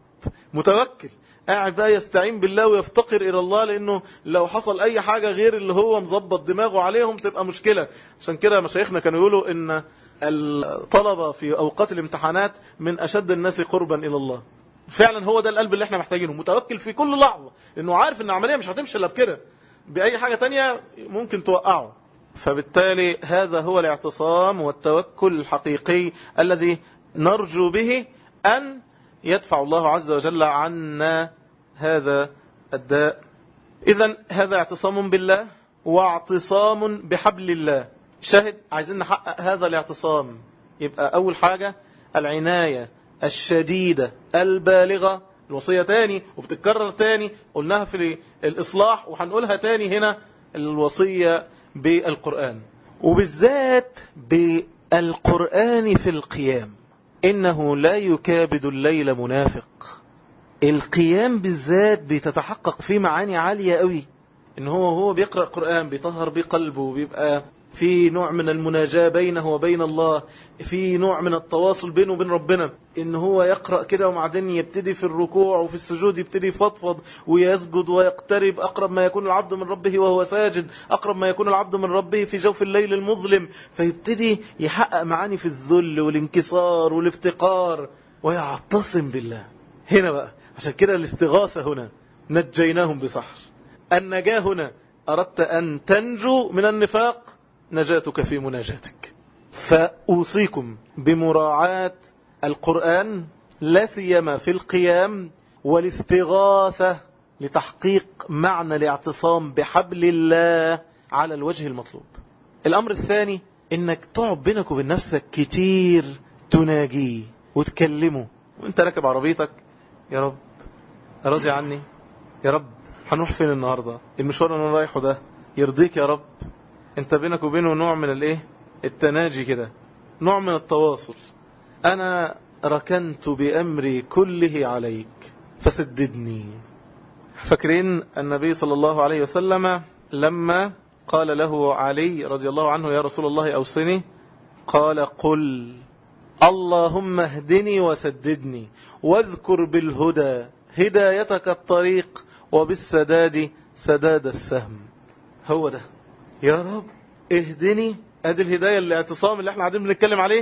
متوكل قاعد بقى يستعين بالله ويفتقر إلى الله لأنه لو حصل أي حاجة غير اللي هو مظبط دماغه عليهم تبقى مشكلة عشان كده مشايخنا كانوا يقولوا إن الطلبة في أوقات الامتحانات من أشد الناس قربا إلى الله فعلا هو ده القلب اللي احنا محتاجينه متوكل في كل لحظة لأنه عارف إن العملية مش هتمشي إلا بكده بأي حاجة تانية ممكن توقعه فبالتالي هذا هو الاعتصام والتوكل الحقيقي الذي نرجو به أن يدفع الله عز وجل عنا هذا الداء إذا هذا اعتصام بالله واعتصام بحبل الله شاهد عايزين نحقق هذا الاعتصام يبقى أول حاجة العناية الشديدة البالغة الوصية تاني وبتتكرر تاني قلناها في الإصلاح وهنقولها تاني هنا الوصية بالقرآن وبالذات بالقرآن في القيام إنه لا يكابد الليل منافق القيام بالذات بتتحقق فيه معاني عالية قوي إن هو هو بيقرأ القرآن بيطهر بقلبه بيبقى في نوع من المناجاة بينه وبين الله في نوع من التواصل بينه وبين ربنا ان هو يقرأ كده وبعدين يبتدي في الركوع وفي السجود يبتدي يفضفض ويسجد ويقترب أقرب ما يكون العبد من ربه وهو ساجد أقرب ما يكون العبد من ربه في جوف الليل المظلم فيبتدي يحقق معاني في الذل والانكسار والافتقار ويعتصم بالله هنا بقى عشان كده الاستغاثة هنا نجيناهم بسحر النجاة هنا أردت أن تنجو من النفاق نجاتك في مناجاتك فأوصيكم بمراعاة القرآن لا سيما في القيام والاستغاثة لتحقيق معنى الاعتصام بحبل الله على الوجه المطلوب الأمر الثاني انك تقعد بينك وبين نفسك كتير تناجيه وتكلمه وانت راكب عربيتك يا رب راضي عني يا رب هنروح فين النهاردة المشوار اللي انا رايحه ده يرضيك يا رب انت بينك وبينه نوع من الايه التناجي كده نوع من التواصل انا ركنت بامري كله عليك فسددني فاكرين النبي صلى الله عليه وسلم لما قال له علي رضي الله عنه يا رسول الله اوصني قال قل اللهم اهدني وسددني واذكر بالهدى هدايتك الطريق وبالسداد سداد السهم هو ده يا رب اهدني ادي الهداية الاعتصام اللي احنا قاعدين بنتكلم عليه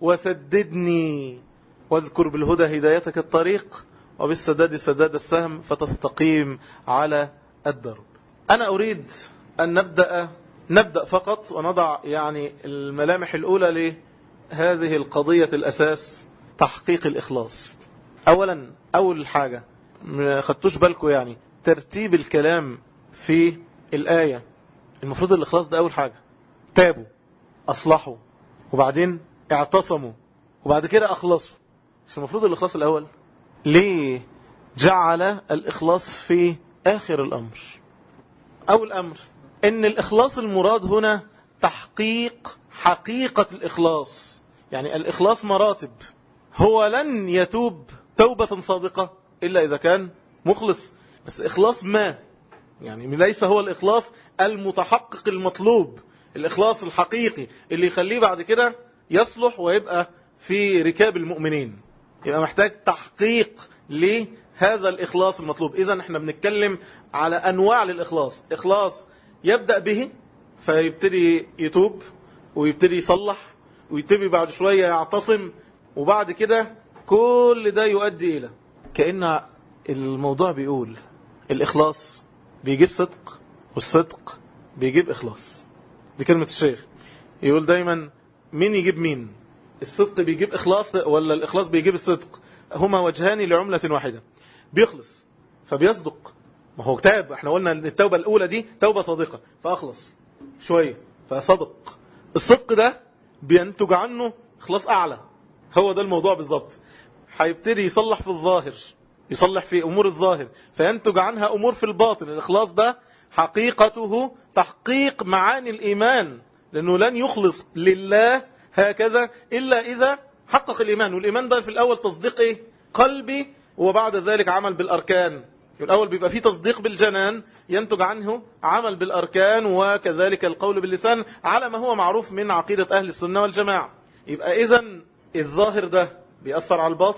وسددني واذكر بالهدى هدايتك الطريق وبالسداد سداد السهم فتستقيم على الدرب انا اريد ان نبدأ نبدأ فقط ونضع يعني الملامح الاولى لهذه القضية الاساس تحقيق الاخلاص اولا اول حاجة ما خدتوش بالكم يعني ترتيب الكلام في الآية المفروض الإخلاص ده أول حاجة تابوا أصلحوا وبعدين اعتصموا وبعد كده أخلصوا مش المفروض الإخلاص الأول ليه جعل الإخلاص في آخر الأمر أول أمر إن الإخلاص المراد هنا تحقيق حقيقة الإخلاص يعني الإخلاص مراتب هو لن يتوب توبة صادقة إلا إذا كان مخلص بس إخلاص ما يعني ليس هو الإخلاص المتحقق المطلوب الإخلاص الحقيقي اللي يخليه بعد كده يصلح ويبقى في ركاب المؤمنين يبقى محتاج تحقيق لهذا الإخلاص المطلوب إذا احنا بنتكلم على أنواع للإخلاص إخلاص يبدأ به فيبتدي يتوب ويبتدي يصلح ويبتدي بعد شوية يعتصم وبعد كده كل ده يؤدي إلى كأن الموضوع بيقول الإخلاص بيجيب صدق والصدق بيجيب إخلاص دي كلمة الشيخ يقول دايما مين يجيب مين الصدق بيجيب إخلاص ولا الإخلاص بيجيب الصدق هما وجهان لعملة واحدة بيخلص فبيصدق ما هو تاب احنا قلنا ان التوبة الأولى دي توبة صادقة فأخلص شوية فصدق الصدق ده بينتج عنه إخلاص أعلى هو ده الموضوع بالظبط هيبتدي يصلح في الظاهر يصلح في أمور الظاهر فينتج عنها أمور في الباطن الإخلاص ده حقيقته تحقيق معاني الإيمان لأنه لن يخلص لله هكذا إلا إذا حقق الإيمان والإيمان ده في الأول تصديق إيه؟ قلبي وبعد ذلك عمل بالأركان الأول بيبقى فيه تصديق بالجنان ينتج عنه عمل بالأركان وكذلك القول باللسان على ما هو معروف من عقيدة أهل السنة والجماعة يبقى إذا الظاهر ده بيأثر على الباطن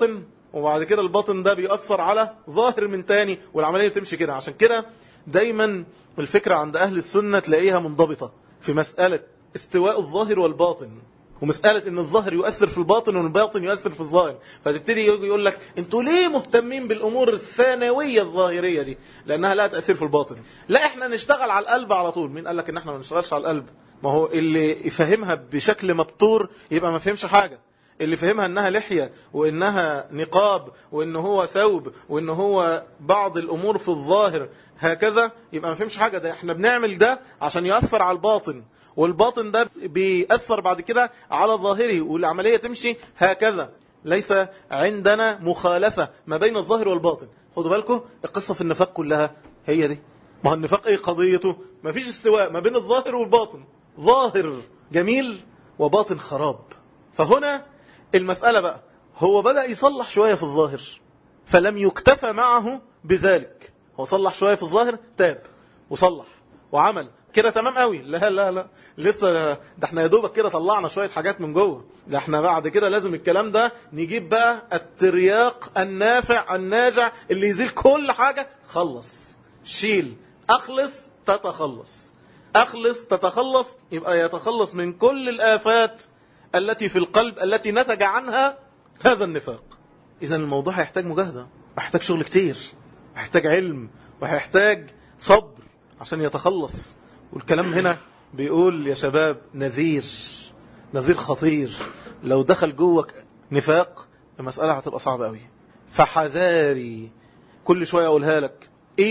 وبعد كده الباطن ده بيأثر على ظاهر من تاني والعملية بتمشي كده عشان كده دايما الفكرة عند أهل السنة تلاقيها منضبطة في مسألة استواء الظاهر والباطن ومسألة ان الظاهر يؤثر في الباطن والباطن يؤثر في الظاهر فتبتدي يقول لك انتوا ليه مهتمين بالامور الثانوية الظاهرية دي لانها لا تأثير في الباطن لا احنا نشتغل على القلب على طول مين قال لك ان احنا ما نشتغلش على القلب ما هو اللي يفهمها بشكل مبتور يبقى ما فهمش حاجة اللي فهمها انها لحية وانها نقاب وان هو ثوب وان هو بعض الامور في الظاهر هكذا يبقى ما فهمش حاجة ده احنا بنعمل ده عشان يأثر على الباطن والباطن ده بيأثر بعد كده على ظاهره والعملية تمشي هكذا ليس عندنا مخالفة ما بين الظاهر والباطن خدوا بالكم القصة في النفاق كلها هي دي ما هو النفاق ايه قضيته ما فيش استواء ما بين الظاهر والباطن ظاهر جميل وباطن خراب فهنا المسألة بقى هو بدأ يصلح شوية في الظاهر فلم يكتفى معه بذلك هو صلح شوية في الظاهر تاب وصلح وعمل كده تمام قوي لا لا لا لسه ده احنا يا دوبك كده طلعنا شوية حاجات من جوه ده احنا بعد كده لازم الكلام ده نجيب بقى الترياق النافع الناجع اللي يزيل كل حاجة خلص شيل اخلص تتخلص اخلص تتخلص يبقى يتخلص من كل الآفات التي في القلب التي نتج عنها هذا النفاق اذا الموضوع هيحتاج مجاهدة هيحتاج شغل كتير هيحتاج علم وهيحتاج صبر عشان يتخلص والكلام هنا بيقول يا شباب نذير نذير خطير لو دخل جوك نفاق المسألة هتبقى صعبة قوي فحذاري كل شوية اقولها لك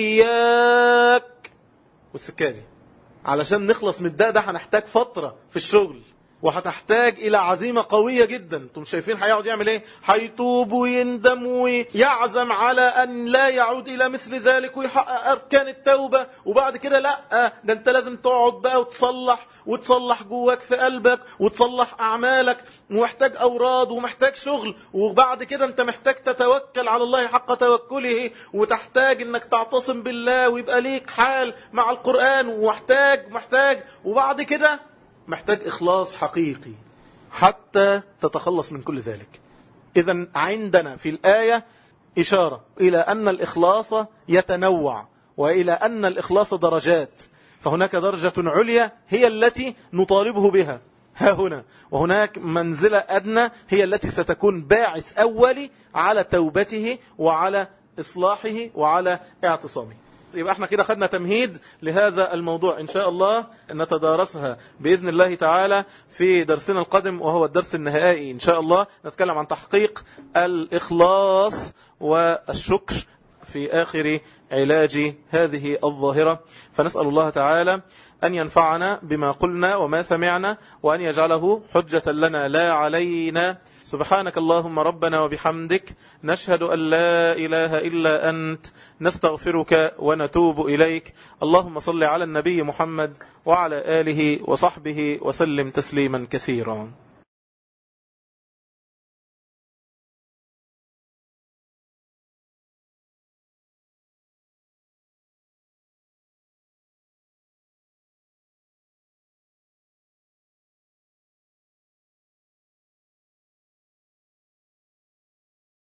اياك والسكادي علشان نخلص من الداء ده هنحتاج فترة في الشغل وهتحتاج الى عزيمة قوية جدا انتم شايفين هيقعد يعمل ايه هيتوب ويندم ويعزم على ان لا يعود الى مثل ذلك ويحقق اركان التوبة وبعد كده لا ده انت لازم تقعد بقى وتصلح وتصلح جواك في قلبك وتصلح اعمالك ومحتاج اوراد ومحتاج شغل وبعد كده انت محتاج تتوكل على الله حق توكله وتحتاج انك تعتصم بالله ويبقى ليك حال مع القرآن ومحتاج محتاج وبعد كده محتاج إخلاص حقيقي حتى تتخلص من كل ذلك إذا عندنا في الآية إشارة إلى أن الإخلاص يتنوع وإلى أن الإخلاص درجات فهناك درجة عليا هي التي نطالبه بها ها هنا وهناك منزلة أدنى هي التي ستكون باعث أولي على توبته وعلى إصلاحه وعلى اعتصامه يبقى احنا كده خدنا تمهيد لهذا الموضوع ان شاء الله نتدارسها باذن الله تعالى في درسنا القادم وهو الدرس النهائي ان شاء الله نتكلم عن تحقيق الاخلاص والشكر في اخر علاج هذه الظاهرة فنسأل الله تعالى أن ينفعنا بما قلنا وما سمعنا وأن يجعله حجة لنا لا علينا سبحانك اللهم ربنا وبحمدك نشهد أن لا إله إلا أنت نستغفرك ونتوب إليك اللهم صل على النبي محمد وعلى آله وصحبه وسلم تسليما كثيرا